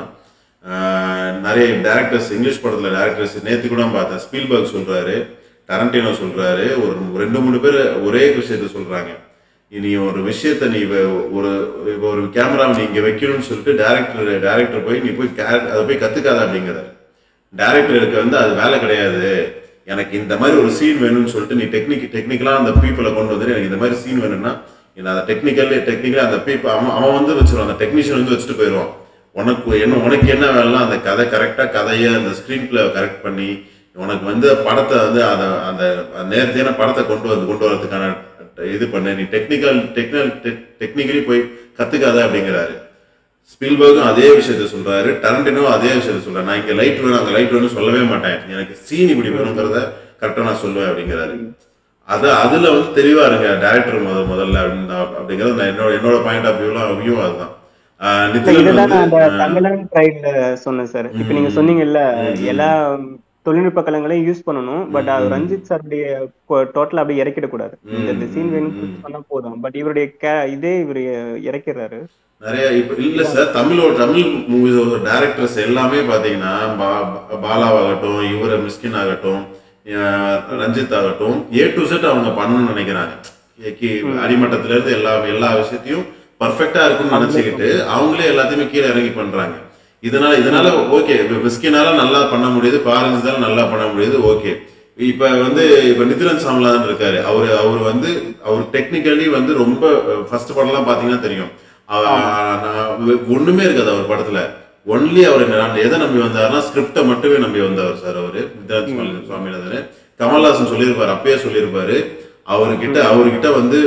ஆஹ், நிறைய டேரக்டர்ஸ் இங்கிலீஷ் படத்துல டேரக்டர்ஸ் நேத்து கூட பார்த்தேன் ஸ்பீல்பர்க் சொல்றாரு டரண்டினோ சொல்றாரு ஒரு ரெண்டு மூணு பேர் ஒரே விஷயத்த சொல்றாங்க நீ ஒரு விஷயத்த நீ வ- ஒரு இப்ப ஒரு கேமராவை நீ இங்க வைக்கணும்னு சொல்லிட்டு டேரக்டர் டேரக்டர் போய் நீ போய் கே- அதை போய் கத்துக்காத அப்படிங்கிறாரு டேரக்டருக்கு வந்து அது வேலை கிடையாது எனக்கு இந்த மாதிரி ஒரு சீன் வேணும்னு சொல்லிட்டு நீ டெக்னிக் டெக்னிக்கலாக அந்த பீப்புளை கொண்டு வந்து எனக்கு இந்த மாதிரி சீன் வேணும்னா நான் அந்த டெக்னிக்கல் டெக்னிக்கலாக அந்த பீப் அவன் அவன் வந்து வச்சிருவான் அந்த டெக்னீஷியன் வந்து வச்சுட்டு போயிடுவான் உனக்கு என்ன உனக்கு என்ன வேலை அந்த கதை கரெக்டாக கதையை அந்த ஸ்க்ரீன் பிளே கரெக்ட் பண்ணி உனக்கு வந்து படத்தை வந்து அதை அந்த நேர்த்தியான படத்தை கொண்டு வந்து கொண்டு வரதுக்கான இது பண்ணு நீ டெக்னிக்கல் டெக்னிக்கல் டெக்னிக்கலி போய் கற்றுக்காத அப்படிங்கிறாரு ஸ்பீல்பர்க்கும் அதே விஷயத்த சொல்றாரு டரண்டினோ அதே விஷயத்த சொல்றாரு நான் இங்க லைட் வேணும் அங்க லைட் வேணும்னு சொல்லவே மாட்டேன் எனக்கு சீன் இப்படி வேணுங்கிறத கரெக்டாக நான் சொல்லுவேன் அப்படிங்கிறாரு அது அதுல வந்து தெளிவா இருங்க டேரக்டர் முத முதல்ல அப்படின்னு அப்படிங்கிறது நான் என்னோட என்னோட பாயிண்ட் ஆஃப் வியூல வியூ அதுதான் ஆஹ் நித்திலன் இதுதான் நான் அந்த வந்து தங்கலான் ப்ரைட்ல சொன்னேன் சார் இப்ப நீங்க சொன்னீங்கல்ல எல்லா தொழில்நுட்ப கலங்களையும் யூஸ் பண்ணணும் பட் அது ரஞ்சித் சாருடைய டோட்டல் அப்படி இறக்கிடக்கூடாது இந்த இந்த சீன் வேணும் சொன்னா போதும் பட் இவருடைய கே- இதே இவர் இறக்கிறாரு நிறைய இப்ப இல்ல சார் தமிழோட தமிழ் மூவிஸோட டேரக்டர்ஸ் எல்லாமே பாத்தீங்கன்னா பா- பா- பாலாவாகட்டும் இவர மிஸ்கின் ஆகட்டும் அஹ் ரஞ்சித் ஆகட்டும் ஏ டு செட் அவங்க பண்ணணும்னு நினைக்கிறாங்க கி- அடிமட்டத்துல இருந்து எல்லா எல்லா விஷயத்தையும் பர்ஃபெக்டா இருக்கும்னு நினைச்சுக்கிட்டு அவங்களே எல்லாத்தையுமே கீழே இறங்கி பண்றாங்க இதனால இதனால ஓகே மிஸ்கினால நல்லா பண்ண முடியுது பாரஞ்சிதால நல்லா பண்ண முடியுது ஓகே இப்ப வந்து இப்ப நிதிலன் சாமலாதன் இருக்காரு அவரு அவர் வந்து அவர் டெக்னிக்கலி வந்து ரொம்ப ஃபர்ஸ்ட் படம்லாம் பாத்தீங்கன்னா தெரியும் அவ- நான் ஒ- ஒண்ணுமே இருக்காது அவர் படத்துல ஒன்லி அவர் என்ன- எதை நம்பி வந்தாருன்னா ஸ்கிரிப்டை மட்டுமே நம்பி வந்தவர் சார் அவரு நிதிலன் சுவாமி- சுவாமிநாதன் கமல்ஹாசன் சொல்லியிருப்பாரு அப்பயே சொல்லியிருப்பாரு அவர்கிட்ட அவர்கிட்ட வந்து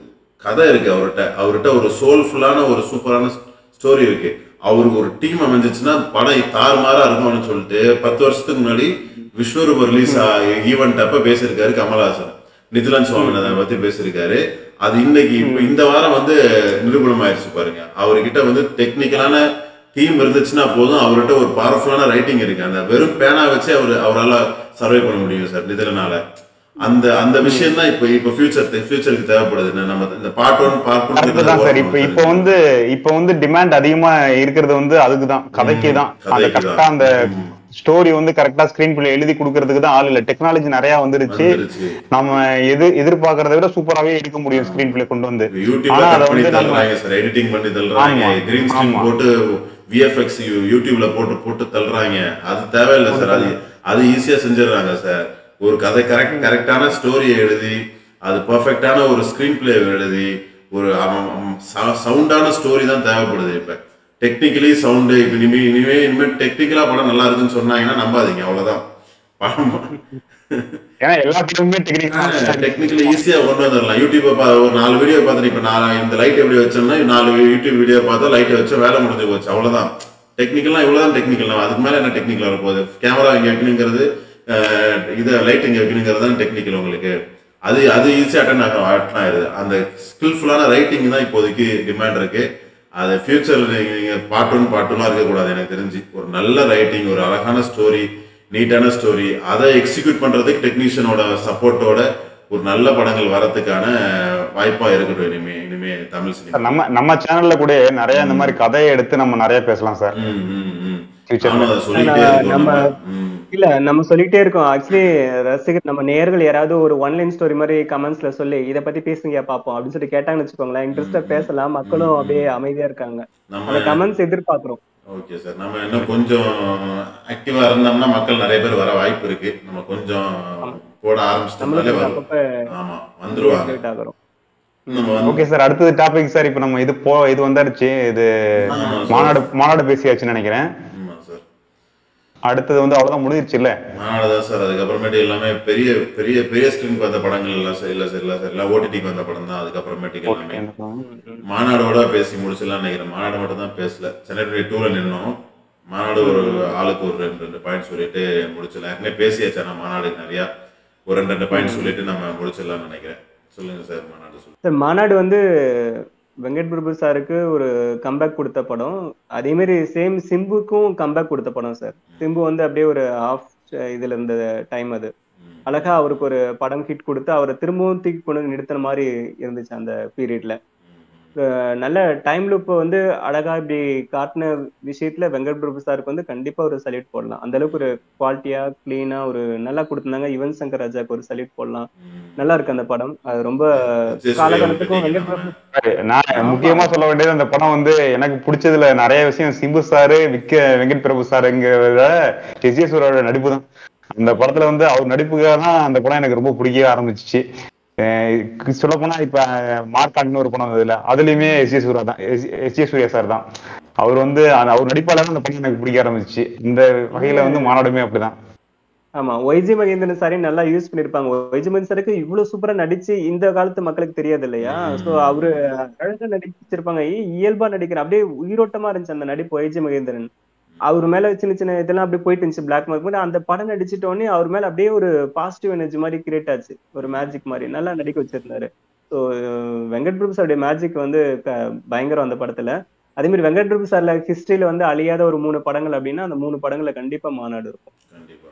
கதை இருக்கு அவர்கிட்ட அவர்கிட்ட ஒரு சோல்ஃபுல்லான ஒரு சூப்பரான ஸ்டோரி இருக்கு அவருக்கு ஒரு டீம் அமைஞ்சிச்சுன்னா படம் தாறுமாறா இருக்கும்னு சொல்லிட்டு பத்து வருஷத்துக்கு முன்னாடி விஸ்வரூப ரிலீஸ் ஈவெண்ட் அப்ப பேசியிருக்காரு கமல்ஹாசன் நிதிலன் சுவாமிநாதன் பத்தி பேசியிருக்காரு அது இன்னைக்கு இப்ப இந்த வாரம் வந்து நிரூபணம் ஆயிடுச்சு பாருங்க அவர்கிட்ட வந்து டெக்னிக்கலான டீம் இருந்துச்சுன்னா போதும் அவர்கிட்ட ஒரு பவர்ஃபுல்லான ரைட்டிங் இருக்கு அந்த வெறும் பேனா வச்சு அவர் அவரால் சர்வை பண்ண முடியும் சார் நிதிலனால அந்த அந்த விஷயம் தான் இப்போ இப்போ ஃபியூச்சர் ஃபியூச்சருக்கு தேவைப்படுது என்ன நம்ம இந்த பார்ட் ஒன் பார்ட் கரெக்ட் தான் சார் இப்ப இப்ப வந்து இப்ப வந்து டிமாண்ட் அதிகமா இருக்கிறது வந்து அதுக்குதான் கதைக்கு தான் அந்த கதைக்கு கரெக்டா தான். அந்த ஸ்டோரி வந்து கரெக்டா ஸ்கிரீன் பிளே எழுதி கொடுக்கறதுக்கு தான் ஆள் இல்ல டெக்னாலஜி நிறைய வந்துருச்சு வந்துருச்சு. நம்ம எது எதிர்பார்க்கறத விட சூப்பராவே எடுக்க முடியும் ஸ்கிரீன் பிளே கொண்டு வந்து யூடியூப்ல ஆனா அதை கட் பண்ணி வந்து நம்ம தள்ளுறாங்க சார் எடிட்டிங் பண்ணி தள்ளுறாங்க ஆமா, கிரீன் ஸ்கிரீன் ஆமா. போட்டு விஎஃப்எக்ஸ் யூடியூப்ல போட்டு போட்டு தள்ளுறாங்க அது தேவையில்லை சார் அது அது ஈஸியா செஞ்சிடுறாங்க சார் ஒரு கதை கரெக்ட் கரெக்டான ஸ்டோரியை எழுதி அது பர்ஃபெக்டான ஒரு ஸ்கிரீன் பிளே எழுதி ஒரு சவுண்டான ஸ்டோரி தான் தேவைப்படுது இப்ப டெக்னிக்கலி சவுண்டு இப்போ இனிமே இனிமே இனிமேல் டெக்னிக்கலா படம் நல்லா இருக்குன்னு சொன்னாங்கன்னா நம்பாதீங்க அவ்வளவுதான் படம் ஏன்னா எல்லாத்துக்குமே டெக்னிக்கலா டெக்னிக்கலி ஈஸியா கொண்டு வந்துடலாம் யூடியூப் ஒரு நாலு வீடியோ பார்த்துட்டு இப்போ நான் இந்த லைட் எப்படி வச்சோம்னா நாலு யூடியூப் வீடியோ பார்த்தா லைட்டை வச்சு வேலை முடிஞ்சு போச்சு அவ்வளவுதான் டெக்னிக்கல்லாம் இவ்வளவுதான் டெக்னிக்கல் அதுக்கு மேல என்ன டெக்னிக்கல் வரப்போகுது கேமரா இங்க வைக்கணுங்கிறது அஹ், இது லைட் இங்க வைக்கணுங்கிறது தான் டெக்னிக்கல் உங்களுக்கு அது அது ஈஸியாக அட்டன் ஆகும் அட்டன் ஆயிடுது அந்த ஸ்கில்ஃபுல்லான ரைட்டிங் தான் இப்போதைக்கு டிமாண்ட் இருக்கு அது ஃபியூச்சர் நீங்க பார்ட் ஒன் பார்ட் டூலாம் இருக்கக்கூடாது எனக்கு தெரிஞ்சு ஒரு நல்ல ரைட்டிங் ஒரு அழகான ஸ்டோரி நீட்டான ஸ்டோரி அதை எக்ஸிக்யூட் பண்றதுக்கு டெக்னீஷியனோட சப்போர்ட்டோட ஒரு நல்ல படங்கள் வரதுக்கான வாய்ப்பா இருக்கட்டும் இனிமே இனிமே தமிழ் சினிமா நம்ம நம்ம சேனல்ல கூட நிறைய இந்த மாதிரி கதையை எடுத்து நம்ம நிறைய பேசலாம் சார் ம், ம், ம். Future நானும் அதை சொல்லிக்கிட்டே இருக்கோம் நம்ம- நம்ம. ம். இல்ல நம்ம சொல்லிட்டே இருக்கோம் ஆக்சுவலி ரசிகர் நம்ம நேயர்கள் யாராவது ஒரு ஒன் லைன் ஸ்டோரி மாதிரி கமெண்ட்ஸ்ல சொல்லி இத பத்தி பேசுங்க பாப்போம் அப்படின்னு சொல்லி கேட்டாங்கன்னு வச்சுக்கோங்களேன் இன்ட்ரெஸ்டா பேசலாம் மக்களும் அப்படியே அமைதியா இருக்காங்க அந்த நம்ம கமெண்ட்ஸ் எதிர்பார்க்கிறோம் ஓகே சார் நம்ம இன்னும் கொஞ்சம் ஆக்டிவா இருந்தோம்னா மக்கள் நிறைய பேர் வர வாய்ப்பு இருக்கு நம்ம கொஞ்சம் போட ஆரம்பிச்சிட்டோம்னாலே நம்மளுக்கு வரும் அப்பப்ப ஆமா வந்துருவாங்க create ஆகுறோம் நம்ம வந்து ஓகே சார் அடுத்தது டாபிக் சார் இப்போ நம்ம இது போ இது வந்தாருச்சு இது ஆமா சார். மாநாடு மாநாடு பேசியாச்சுன்னு நினைக்கிறேன் ஆமா சார் அடுத்தது வந்து அவ்வளவுதான் முடிஞ்சிருச்சு இல்ல அதனாலதான் சார் அதுக்கப்புறமேட்டு எல்லாமே பெரிய பெரிய பெரிய ஸ்கிரீனுக்கு வந்த படங்கள் எல்லாம் சார் இல்ல சார் இல்ல சார் எல்லாம் ஓடிடிக்கு வந்த படம் தான் அதுக்கப்புறமேட்டுக்கு எல்லாமே மாநாடோட பேசி முடிச்சிடலாம் நினைக்கிறேன் மாநாடு மட்டும் தான் பேசல சென்னை டுவெண்ட்டி டூல நின்னோம் மாநாடு ஒரு ஆளுக்கு ஒரு ரெண்டு ரெண்டு பாயிண்ட் சொல்லிட்டு முடிச்சிடலாம் ஏற்கனவே பேசியாச்சு ஆனால் மாநாடுக்கு நிறையா ஒரு ரெண்டு ரெண்டு பாயிண்ட் சொல்லிட்டு நம்ம முடிச்சிடலாம்னு நினைக்கிறேன் சொல்லுங்க சார் மாநாடு சொல்லுங்க சார் மாநாடு வந்து வெங்கட் பிரபு சாருக்கு ஒரு கம்பேக் கொடுத்த படம் அதே மாதிரி சேம் சிம்புக்கும் கம்பேக் கொடுத்த படம் சார் சிம்பு வந்து அப்படியே ஒரு ஆஃப் இதுல இருந்த டைம் அது ம். அழகா அவருக்கு ஒரு படம் ஹிட் கொடுத்து அவரை திரும்பவும் தூக்கி கொண்டு வந்து நிறுத்தின மாதிரி இருந்துச்சு அந்த பீரியட்ல நல்ல டைம் லூப் வந்து அழகா இப்படி காட்டின விஷயத்துல வெங்கட் பிரபு சாருக்கு வந்து கண்டிப்பா ஒரு சல்யூட் போடலாம் அந்த அளவுக்கு ஒரு குவாலிட்டியா கிளீனா ஒரு நல்லா கொடுத்திருந்தாங்க யுவன் சங்கர் ராஜாக்கு ஒரு சல்யூட் போடலாம் ம். நல்லா இருக்கு அந்த படம் அது ரொம்ப சரி, காலகாலத்துக்கும் சரி, வெங்கட் பிரபு நான் முக்கியமா சொல்ல வேண்டியது அந்த படம் வந்து எனக்கு பிடிச்சதுல நிறைய விஷயம் சிம்பு சாரு விக்க வெங்கட் பிரபு சாருங்கிறத எஸ்ஜேஸ்வரோட நடிப்பு தான் அந்த படத்துல வந்து அவர் நடிப்புக்காக தான் அந்த படம் எனக்கு ரொம்ப பிடிக்க ஆரம்பிச்சிச்சு சொல்ல போனா இப்ப மார்க்காட்னு ஒரு படம் வந்ததுல அதுலயுமே எஸ் ஜே சூர்யா தான் எஸ் ஜே சூர்யா சார் தான் அவர் வந்து அந்த- அவர் நடிப்பால அந்த படம் எனக்கு பிடிக்க ஆரம்பிச்சு இந்த வகையில வந்து மாநாடுமே அப்படிதான் ஆமா ஒய்ஜி மகேந்திரன் சாரி நல்லா யூஸ் பண்ணிருப்பாங்க ஒய்ஜி மகேந்திரன் சாருக்கு இவ்வளவு சூப்பரா நடிச்சு இந்த காலத்து மக்களுக்கு தெரியாது இல்லையா சோ அவரு அழகா நடிச்சிருப்பாங்க இ- இயல்பா நடிக்கிற அப்படியே உயிரோட்டமா இருந்துச்சு அந்த நடிப்பு ஒய்ஜி மகேந்திரன் அவர் மேல சின்ன சின்ன இதெல்லாம் அப்படியே போயிட்டு இருந்துச்சு பிளாக் மார்க் பட் அந்த படம் நடிச்சிட்ட உடனே அவர் மேல அப்படியே ஒரு பாசிட்டிவ் எனர்ஜி மாதிரி கிரியேட் ஆச்சு ஒரு மேஜிக் மாதிரி நல்லா நடிக்க வச்சிருந்தாரு ஸோ வெங்கட் பிரபு சாருடைய மேஜிக் வந்து க- பயங்கரம் அந்த படத்துல அதே மாதிரி வெங்கட் பிரபு சார்ல ஹிஸ்டரியில வந்து அழியாத ஒரு மூணு படங்கள் அப்படின்னா அந்த மூணு படங்கள்ல கண்டிப்பா மாநாடு இருக்கும் கண்டிப்பா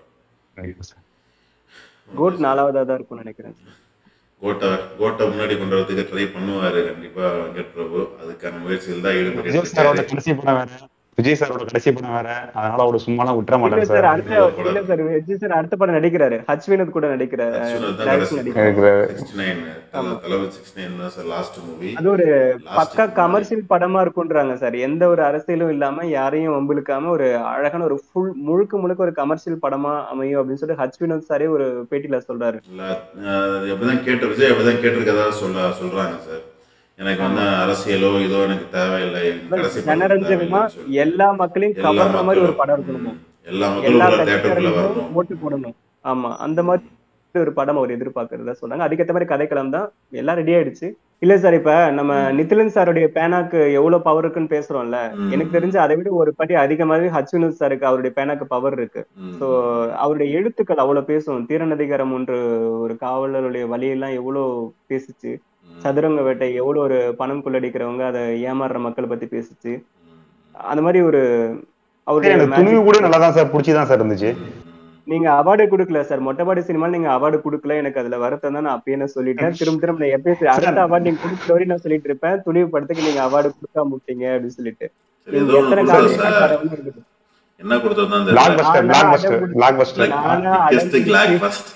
கோட் நாலாவதா தான் இருக்கும்னு நினைக்கிறேன் கோட்டை கோட்டை முன்னாடி கொண்டு வரதுக்கு ட்ரை பண்ணுவாரு கண்டிப்பா வெங்கட் பிரபு அதுக்கான முயற்சியில் தான் ஈடுபட்டு விஜய் சாரோட இருக்காரு கடைசி படம் வேற விஜய் சாரோட கடைசி படம் வேற அதனால அவரு சும்மாலாம் விட்டுற இல்ல மாட்டாரு சார் சார் அடுத்த இல்ல சார் விஜய் சார் அடுத்த படம் நடிக்கிறாரு ஹச் வினோத் கூட நடிக்கிறாரு அர்ஜுனன் தான் direction கடைசி நடிக்கிறாரு இருக்கிறாரு. 69 தளபதி 69 தான் சார் லாஸ்ட் மூவி அது ஒரு பக்கா கமர்ஷியல் படமா இருக்குன்றாங்க சார் எந்த ஒரு அரசியலும் இல்லாம யாரையும் வம்பிழுக்காம ஒரு அழகான ஒரு ஃபுல் முழுக்க முழுக்க ஒரு கமர்ஷியல் படமா அமையும் அப்படின்னு சொல்லிட்டு ஹச் வினோத் சாரே ஒரு பேட்டியில சொல்றாரு இல்ல அஹ் எப்படிதான் கேட்டு விஜய் அப்படிதான் கேட்டிருக்கதா சொல்ல சொல்றாங்க சார் எனக்கு வந்து அரசியலோ இதோ எனக்கு தேவையில்லை கடைசி படம் ஜனரஞ்சகமா தேவையில்லைன்னு சொல்லி. எல்லா மக்களையும் எல்லா கவர்ற மாதிரி ஒரு மக்களும், படம் இருக்கணுமோ ம், எல்லா எல்லா மக்களும் தேட்டருக்குள்ள கட்சிக்காரங்களும் வரணும் ஓட்டு போடணும் ஆமா அந்த மாதிரி ஒரு படம் அவர் எதிர்பார்க்கறதா சொன்னாங்க அதுக்கேற்ற மாதிரி கதைக்களம் தான் எல்லாம் ரெடி ஆயிடுச்சு இல்ல சார் இப்ப நம்ம நித்திலன் சாருடைய பேனாக்கு எவ்வளவு பவர் இருக்குன்னு பேசுறோம்ல ம். எனக்கு தெரிஞ்சு அதை விட ஒரு படி அதிகமாகவே ஹச் வினோத் சாருக்கு அவருடைய பேனாக்கு பவர் இருக்கு ம், சோ அவருடைய எழுத்துக்கள் அவ்வளவு பேசும் தீரநதிகாரம் ஒன்று ஒரு காவலருடைய வழியெல்லாம் எவ்வளவு பேசுச்சு ம், சதுரங்க வேட்டை எவ்வளவு ஒரு பணம் கொள்ளடிக்கிறவங்க அதை ஏமாறுற மக்களை பத்தி பேசுச்சு ம், அந்த மாதிரி ஒரு அவருடைய எனக்கு துணிவு கூட நல்லா தான் சார் பிடிச்சிதான் சார் இருந்துச்சு ம். நீங்க அவார்டு கொடுக்கல சார் மொட்டைப்பாடி சினிமால நீங்க அவார்டு கொடுக்கல எனக்கு அதுல வருத்தம் தான் நான் அப்பயே நான் சொல்லிட்டேன் திரும்ப திரும்ப நான் எப்பயும் சரி, அடுத்த அவார்டு நீங்க கொடுத்த வரையும் நான் சொல்லிட்டு இருப்பேன் துணிவு படத்துக்கு நீங்க அவார்டு கொடுக்காம விட்டீங்க அப்படின்னு சொல்லிட்டு சரி நீங்க ஏதோ ஒண்ணு எத்தனை கொடுத்தா காலம் சார் கடவுள்னு இருக்குது. என்ன கொடுத்ததுதான் பிளாக் தெரியல பஸ்டர் நானா பிளாக் பஸ்டர் அடம் பிளாக் பஸ்டர் நானா பிக்கெஸ்ட் அடம் கிளாக் பிடிச்சி- ஃபர்ஸ்ட்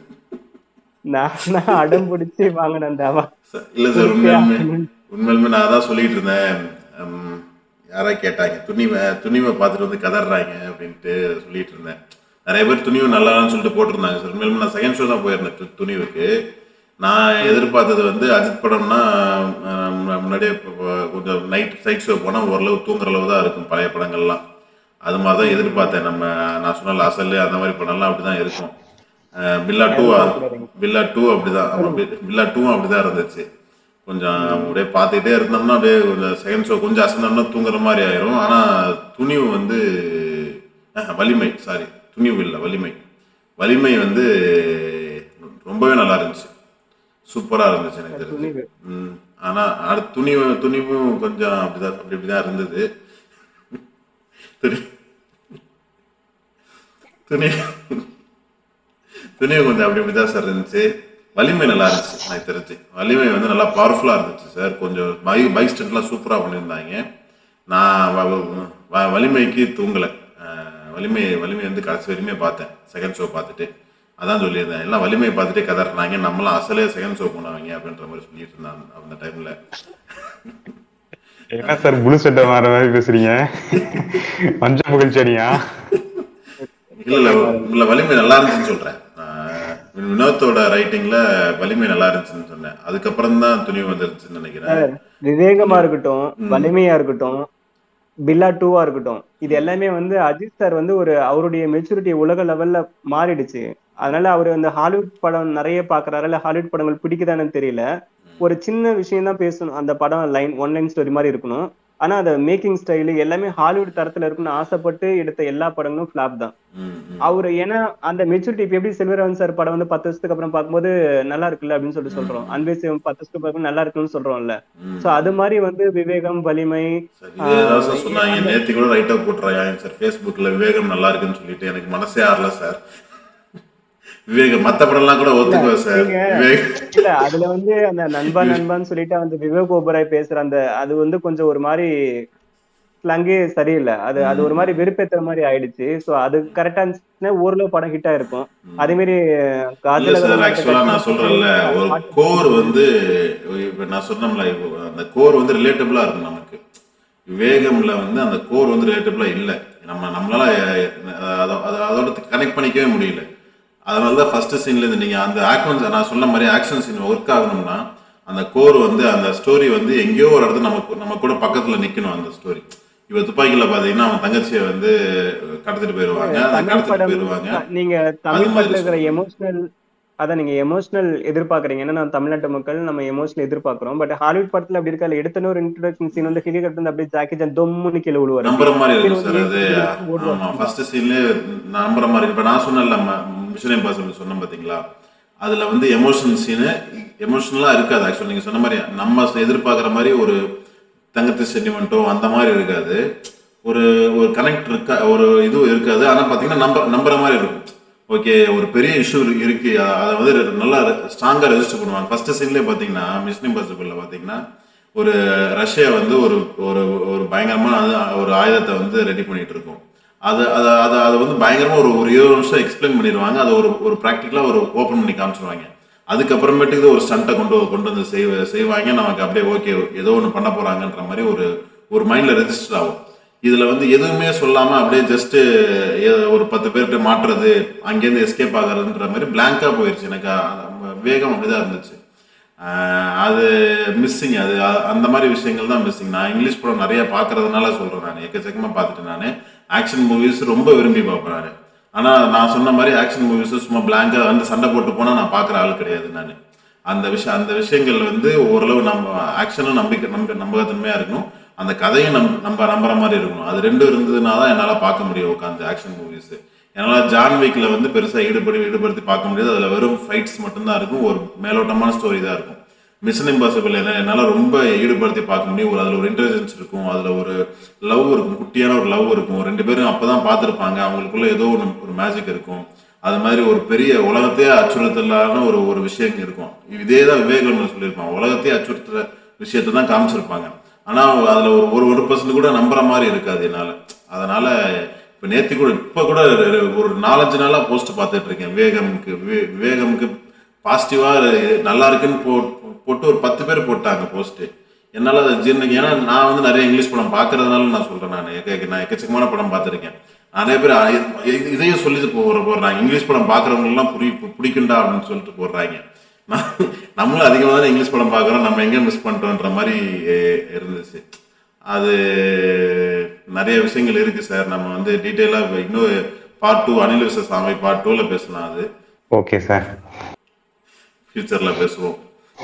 நான் நான் அடம் பிடிச்சி வாங்கின அந்த அவார்டு இல்ல சார் உண்மையாலுமே உண்மையாலுமே நான் தான் சொல்லிட்டு இருந்தேன் ஹம், யாரா கேட்டாங்க துணிவை துணிவை பார்த்துட்டு வந்து கதறாங்க அப்படின்ட்டு சொல்லிட்டு இருந்தேன் நிறைய பேர் துணிவு நல்லான்னு சொல்லிட்டு போட்டிருந்தாங்க சார் உண்மையிலுமே நான் செகண்ட் ஷோ தான் போயிருந்தேன் து- துணிவுக்கு நான் எதிர்பார்த்தது வந்து அஜித் படம்னா ஹம், முன்னாடியே இப்போ- இப்போ கொஞ்சம் நைட் சைட் ஷோ போனால் ஓரளவு தூங்குற அளவு தான் இருக்கும் பழைய படங்கள்லாம் அது மாதிரி தான் எதிர்பார்த்தேன் நம்ம நான் சொன்ன அசல் அந்த மாதிரி படம்லாம் அப்படி தான் இருக்கும் அஹ், பில்லா டூ பில்லா டூ அப்படிதான் ஆமா பி- பில்லா டூவும் அப்படிதான் இருந்துச்சு கொஞ்சம் அப்படியே பார்த்துக்கிட்டே இருந்தோம்னா அப்படியே கொஞ்சம் செகண்ட் ஷோ கொஞ்சம் அசந்தோம்னா தூங்குற மாதிரி ஆயிரும் ஆனா துணிவு வந்து அஹ், வலிமை சாரி துணிவு இல்லை வலிமை வலிமை வந்து ரொம்பவே நல்லா இருந்துச்சு சூப்பரா இருந்துச்சு எனக்கு தெரிஞ்சு துணிவு. ம் ஆனா அடுத்து துணிவு துணிவும் கொஞ்சம் அப்படிதான் அப்படி இப்படிதான் இருந்தது துணி துணி துணிவு கொஞ்சம் அப்படி இப்படி தான் சார் இருந்துச்சு வலிமை நல்லா இருந்துச்சு எனக்கு தெரிஞ்சு வலிமை வந்து நல்லா பவர்ஃபுல்லாக இருந்துச்சு சார் கொஞ்சம் பை பைக் ஸ்டண்ட்லாம் சூப்பராக பண்ணியிருந்தாங்க நான் வ- வ- வ- வலிமைக்கு தூங்கலை வலிமை வலிமை வந்து கடைசி வரையுமே பார்த்தேன் செகண்ட் ஷோ பார்த்துட்டு அதான் சொல்லியிருந்தேன் எல்லாம் வலிமையை பார்த்துட்டே கதறினாங்க நம்மளாம் அசலே செகண்ட் ஷோ போனவங்க அப்படின்ற மாதிரி சொல்லிட்டு இருந்தாங்க அந்த டைமில் என்ன சார் புளு சட்டை மாற மாதிரி பேசுறீங்க மஞ்சள் புகழ்ச்சடியா இல்ல இல்ல இல்ல வலிமை நல்லா இருந்துச்சுன்னு சொல்றேன் ஆஹ் வினோத்தோட ரைட்டிங்ல வலிமை நல்லா இருந்துச்சுன்னு சொன்னேன் அதுக்கப்புறம் தான் துணிவு வந்துருச்சுன்னு நினைக்கிறேன் விவேகமா இருக்கட்டும் வலிமையா இருக்கட்டும் பில்லா டூவா இருக்கட்டும் இது எல்லாமே வந்து அஜித் சார் வந்து ஒரு அவருடைய மெச்சூரிட்டி உலக லெவல்ல மாறிடுச்சு அதனால அவர் அந்த ஹாலிவுட் படம் நிறைய பாக்குறாரு இல்ல ஹாலிவுட் படங்கள் பிடிக்குதான்னு தெரியல ஒரு சின்ன விஷயம் தான் பேசணும் அந்த படம் லைன் ஒன் லைன் ஸ்டோரி மாதிரி இருக்கணும் ஆனா அந்த மேக்கிங் ஸ்டைலு எல்லாமே ஹாலிவுட் தரத்துல இருக்குன்னு ஆசைப்பட்டு எடுத்த எல்லா படங்களும் ஃபிளாப் தான் ம், ம். அவரு ஏன்னா அந்த மெச்சூரிட்டி இப்ப எப்படி செல்வராஜன் சார் படம் வந்து பத்து வருஷத்துக்கு அப்புறம் பார்க்கும்போது நல்லா இருக்குல்ல அப்படின்னு சொல்லிட்டு சொல்றோம் அன்பே சிவம் பத்து வருஷத்துக்கு அப்புறம் நல்லா இருக்குன்னு சொல்றோம்ல ம். சோ அது மாதிரி வந்து விவேகம் வலிமை சரி இதே ஏதாவது சார் சொன்னாங்க நேத்து கூட ரைட்டா போட்டுறாங்க சார் ஃபேஸ்புக்ல விவேகம் நல்லா இருக்குன்னு சொல்லிட்டு எனக்கு மனசே ஆறல சார் விவேகம் மத்த படம்லாம் கூட ஒத்துக்குவேன் சார் நீங்க- விவேக் இல்ல அதுல வந்து அந்த நண்பா நண்பான்னு சொல்லிட்டு அந்த விவேக் ஓபராய் பேசுற அந்த அது வந்து கொஞ்சம் ஒரு மாதிரி ஸ்லங்கே சரியில்லை அது அது ஒரு மாதிரி வெறுப்பேத்துற மாதிரி ஆயிடுச்சு சோ அது கரெக்டா இருந்துச்சுன்னா ஓரளவு படம் ஹிட் ஆயிருக்கும் அதே மாதிரி இல்ல காதல சார் ஆக்சுவலா நான் சொல்றேன்ல ஒரு கோர் வந்து இப்ப நான் சொன்னோம்ல இப்போ அந்த கோர் வந்து ரிலேட்டபிளா இருக்கும் நமக்கு விவேகம்ல வந்து அந்த கோர் வந்து ரிலேட்டபிளா இல்ல நம்ம நம்மளால அஹ், அத- அத- அதோட கனெக்ட் பண்ணிக்கவே முடியல அதனால தான் ஃபர்ஸ்ட் சீன்ல இருந்து நீங்க அந்த ஆக்ஷன் நான் சொன்ன மாதிரி ஆக்ஷன் சீன் ஒர்க் ஆகணும்னா அந்த கோர் வந்து அந்த ஸ்டோரி வந்து எங்கேயோ ஒரு இடத்துல நமக்கு நம்ம கூட பக்கத்துல நிக்கணும் அந்த ஸ்டோரி இப்போ துப்பாக்கியில் பார்த்தீங்கன்னா அவன் தங்கச்சியை வந்து கடத்திட்டு போயிடுவாங்க அதை தமிழ் கடத்திட்டு படம் போயிடுவாங்க நீங்க அது தமிழ் மாதிரி படத்துல இருக்கிற சொல்லுங்க. எமோஷனல் அதான் நீங்க எமோஷனல் எதிர்பார்க்கறீங்க ஏன்னா நான் தமிழ்நாட்டு மக்கள் நம்ம எமோஷனல் எதிர்பார்க்கிறோம் பட் ஹாலிவுட் படத்துல அப்படி இருக்கா எடுத்தன ஒரு இன்ட்ரோடக்ஷன் சீன் வந்து ஹெலிகாப்டர் வந்து அப்படியே ஜாக்கி ஜான் தொம்முன்னு கீழே விழுவாரு நம்புற மாதிரி இருக்கும் சார் கீழே அது விழுந்து ஓடுவாரு. ஆமா ஃபர்ஸ்ட் சீன்லேயே நம்புற மாதிரி இப்போ நான் சொன்னேன்ல மிஷன் இம்பாசிபிள் சொன்னேன் பார்த்தீங்களா அதில் வந்து எமோஷன் சீனு எமோஷனலாக இருக்காது ஆக்சுவலி நீங்கள் சொன்ன மாதிரி நம்ம எதிர்பார்க்குற மாதிரி ஒரு தங்கத்து சென்டிமெண்ட்டோ அந்த மாதிரி இருக்காது ஒரு ஒரு கனெக்ட் இருக்கா ஒரு இது இருக்காது ஆனால் பார்த்தீங்கன்னா நம்ப நம்புற மாதிரி இருக்கும் ஓகே ஒரு பெரிய இஷ்யூ இருக்கு அ- அதை வந்து நல்லா ஸ்ட்ராங்காக ரெஜிஸ்டர் பண்ணுவாங்க ஃபர்ஸ்ட் சீன்லேயே பார்த்தீங்கன்னா மிஷன் இம்பாசிபிளில் பார்த்தீங்கன்னா ஒரு ரஷ்யா வந்து ஒரு ஒரு ஒரு பயங்கரமான அது- ஒரு ஆயுதத்தை வந்து ரெடி பண்ணிட்டு இருக்கும் அது அதை அதை அதை வந்து பயங்கரமா ஒரு ஒரு இருபது நிமிஷம் எக்ஸ்பிளைன் பண்ணிடுவாங்க அதை ஒரு ஒரு ப்ராக்டிக்கலாக ஒரு ஓப்பன் பண்ணி காமிச்சிருவாங்க அதுக்கப்புறமேட்டுக்கு ஒரு ஸ்டண்ட்டை கொண்டு கொண்டு வந்து செய்வ செய்வாங்க நமக்கு அப்படியே ஓகே ஏதோ ஒன்று பண்ண போறாங்கன்ற மாதிரி ஒரு ஒரு மைண்டில் ரெஜிஸ்டர் ஆகும் இதில் வந்து எதுவுமே சொல்லாமல் அப்படியே ஜஸ்ட்டு ஒரு பத்து பேர்கிட்ட மாட்டுறது அங்கேருந்து எஸ்கேப் ஆகுறதுன்ற மாதிரி பிளாங்காக போயிடுச்சு எனக்கு அ- வேகம் அப்படிதான் இருந்துச்சு ஆஹ் அது மிஸ்ஸிங் அது அ- அந்த மாதிரி விஷயங்கள் தான் மிஸ்ஸிங் நான் இங்கிலீஷ் படம் நிறைய பார்க்கறதுனால சொல்கிறேன் நான் எக்கச்சக்கமாக பார்த்துட்டேன் நான் ஆக்ஷன் மூவிஸ் ரொம்ப விரும்பி பார்ப்பேன் நான் ஆனால் நான் சொன்ன மாதிரி ஆக்ஷன் மூவிஸ் சும்மா பிளாங்காக வந்து சண்டை போட்டு போனால் நான் பார்க்குற ஆள் கிடையாது நான் அந்த விஷயம் அந்த விஷயங்கள் வந்து ஓரளவு நம்ம ஆக்ஷனும் நம்பிக்கை நம்ப நம்பகத்தன்மையாக இருக்கணும் அந்த கதையும் நம் நம்ம நம்புற மாதிரி இருக்கணும் அது ரெண்டும் இருந்ததுனா தான் என்னால் பார்க்க முடியும் உட்காந்து ஆக்ஷன் மூவிஸ் என்னால் ஜான் வீக்ல வந்து பெருசாக ஈடுபடி ஈடுபடுத்தி பார்க்க முடியாது அதில் வெறும் ஃபைட்ஸ் மட்டும்தான் இருக்கும் ஒரு மேலோட்டமான ஸ்டோரி தான் இருக்கும் மிஷன் இம்பாசிபிள் என்ன என்னால் ரொம்ப ஈடுபடுத்தி பார்க்க முடியும் ஒரு அதில் ஒரு இன்டெலிஜென்ஸ் இருக்கும் அதில் ஒரு லவ் இருக்கும் குட்டியான ஒரு லவ் இருக்கும் ரெண்டு பேரும் அப்போ தான் பார்த்துருப்பாங்க அவங்களுக்குள்ள ஏதோ ஒன்று ஒரு மேஜிக் இருக்கும் அது மாதிரி ஒரு பெரிய உலகத்தையே அச்சுறுத்தலான ஒரு ஒரு விஷயம் இருக்கும் இதே தான் விவேகம் சொல்லியிருப்பாங்க உலகத்தையே அச்சுறுத்துற விஷயத்தை தான் காமிச்சிருப்பாங்க ஆனால் அதில் ஒரு ஒரு ஒரு பர்சன்ட் கூட நம்புற மாதிரி இருக்காது என்னால் அதனால இப்போ நேற்று கூட இப்போ கூட ஒரு நாலஞ்சு நாளாக போஸ்ட் பார்த்துட்டு இருக்கேன் விவேகமுக்கு வி- விவேகமுக்கு பாசிட்டிவாக நல்லா இருக்குன்னு போ போட்டு ஒரு பத்து பேர் போட்டாங்க போஸ்ட்டு என்னால் அதை ஜீர்ணிக்க ஏன்னா நான் வந்து நிறைய இங்கிலீஷ் படம் பார்க்கறதுனால நான் சொல்கிறேன் நான் எக்க நான் எக்கச்சக்கமான படம் பார்த்துருக்கேன் நிறைய பேர் அ- இ- இதையும் சொல்லிட்டு போகிற போடுறாங்க இங்கிலீஷ் படம் பார்க்குறவங்கலாம் புரி பு- பிடிக்கும்டா அப்படின்னு சொல்லிட்டு போடுறாங்க நான் நம்மளும் அதிகமாக தான் இங்கிலீஷ் படம் பார்க்குறோம் நம்ம எங்கே மிஸ் பண்ணிட்டோன்ற மாதிரி எ- இருந்துச்சு அது நிறைய விஷயங்கள் இருக்குது சார் நம்ம வந்து டீட்டெயிலாக இன்னும் பார்ட் டூ அனில் விச சாமி பார்ட் டூவில் பேசலாம் அது ஓகே சார் ஃப்யூச்சரில் பேசுவோம்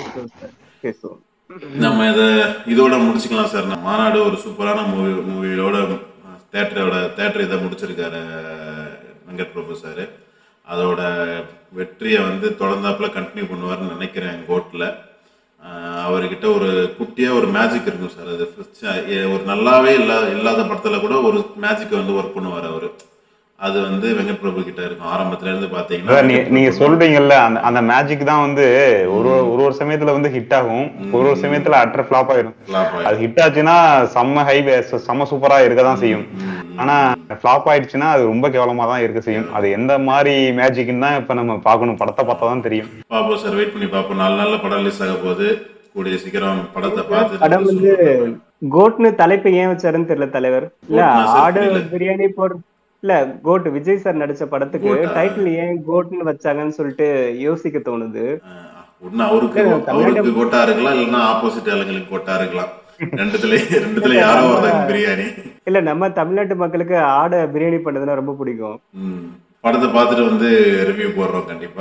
பேசுவோம் நம்ம இதை இதோட முடிச்சுக்கலாம் சார் நம்ம மாநாடு ஒரு சூப்பரான மூவி மூவியோட தேட்டரோட தேட்டர் இதை முடிச்சிருக்காரு வெங்கட் பிரபு சார் அதோட வெற்றியை வந்து தொடர்ந்தாப்புல கண்டினியூ பண்ணுவார்னு நினைக்கிறேன் கோட்டில் அவர்கிட்ட ஒரு குட்டியாக ஒரு மேஜிக் இருக்கும் சார் அது first, அஹ், ஒரு நல்லாவே இல்லா இல்லாத படத்தில் கூட ஒரு மேஜிக்கை வந்து ஒர்க் பண்ணுவார் அவர் அது வந்து வெங்கட் பிரபு கிட்ட இருக்கும் ஆரம்பத்துல இருந்து பார்த்தீங்கன்னா அதான் நீ- வெங்கட் நீங்க பிரபு சொல்றீங்கல்ல அந்த அந்த மேஜிக் தான் வந்து ஒரு ஒரு ஒரு சமயத்துல வந்து ஹிட் ஆகும் ஒரு ஒரு சமயத்துல அட்டர் ஃபிளாப் ஆயிரும் flop ஆயிடும். அது ஹிட் ஆச்சுன்னா செம்ம ஹை செம்ம சூப்பரா இருக்க தான் செய்யும் ஆனா ஃபிளாப் ஆயிடுச்சுன்னா அது ரொம்ப கேவலமா தான் இருக்க செய்யும் அது எந்த மாதிரி மேஜிக்னு தான் இப்ப நம்ம பார்க்கணும் படத்தை பார்த்தா தான் தெரியும் பார்ப்போம் சார் வெயிட் பண்ணி பார்ப்போம் நாலு நாள்ல படம் ரிலீஸ் ஆக போகுது கூடிய சீக்கிரம் படத்தை பார்த்து படம் வந்து கோட்னு தலைப்பு ஏன் வச்சாருன்னு தெரியல தலைவர் இல்ல கோட்னா சார் ஆடு புரியல. பிரியாணி போடு இல்ல கோட் விஜய் சார் நடிச்ச படத்துக்கு கோட்டா? டைட்டில் ஏன் கோட்னு வச்சாங்கன்னு சொல்லிட்டு யோசிக்க தோணுது ஒண்ணு அவருக்கு இல்ல, தமிழ்நாட்டு- அவருக்கு கோட்டா இருக்கலாம் இல்லைன்னா ஆப்போசிட் ஆளுங்களுக்கு கோட்டா இருக்கலாம் ரெண்டுத்துல ரெண்டுத்துல யாரோ ஒருத்தங்க பிரியாணி இல்ல நம்ம தமிழ்நாட்டு மக்களுக்கு ஆடை பிரியாணி பண்ணதுன்னா ரொம்ப பிடிக்கும் ம். படத்தை பார்த்துட்டு வந்து ரிவ்யூ போடுறோம் கண்டிப்பா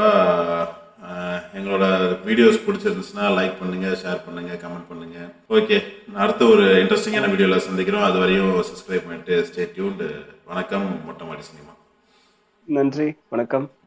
அஹ், எங்களோட வீடியோஸ் பிடிச்சிருந்துச்சுன்னா லைக் பண்ணுங்க ஷேர் பண்ணுங்க கமெண்ட் பண்ணுங்க ஓகே அடுத்த ஒரு இன்ட்ரெஸ்டிங்கான வீடியோல சந்திக்கிறோம் அது வரையும் சப்ஸ்கிரைப் பண்ணிட்டு ஸ்டே டியூன்டு வணக்கம் மொட்டை மாடி சினிமா நன்றி வணக்கம்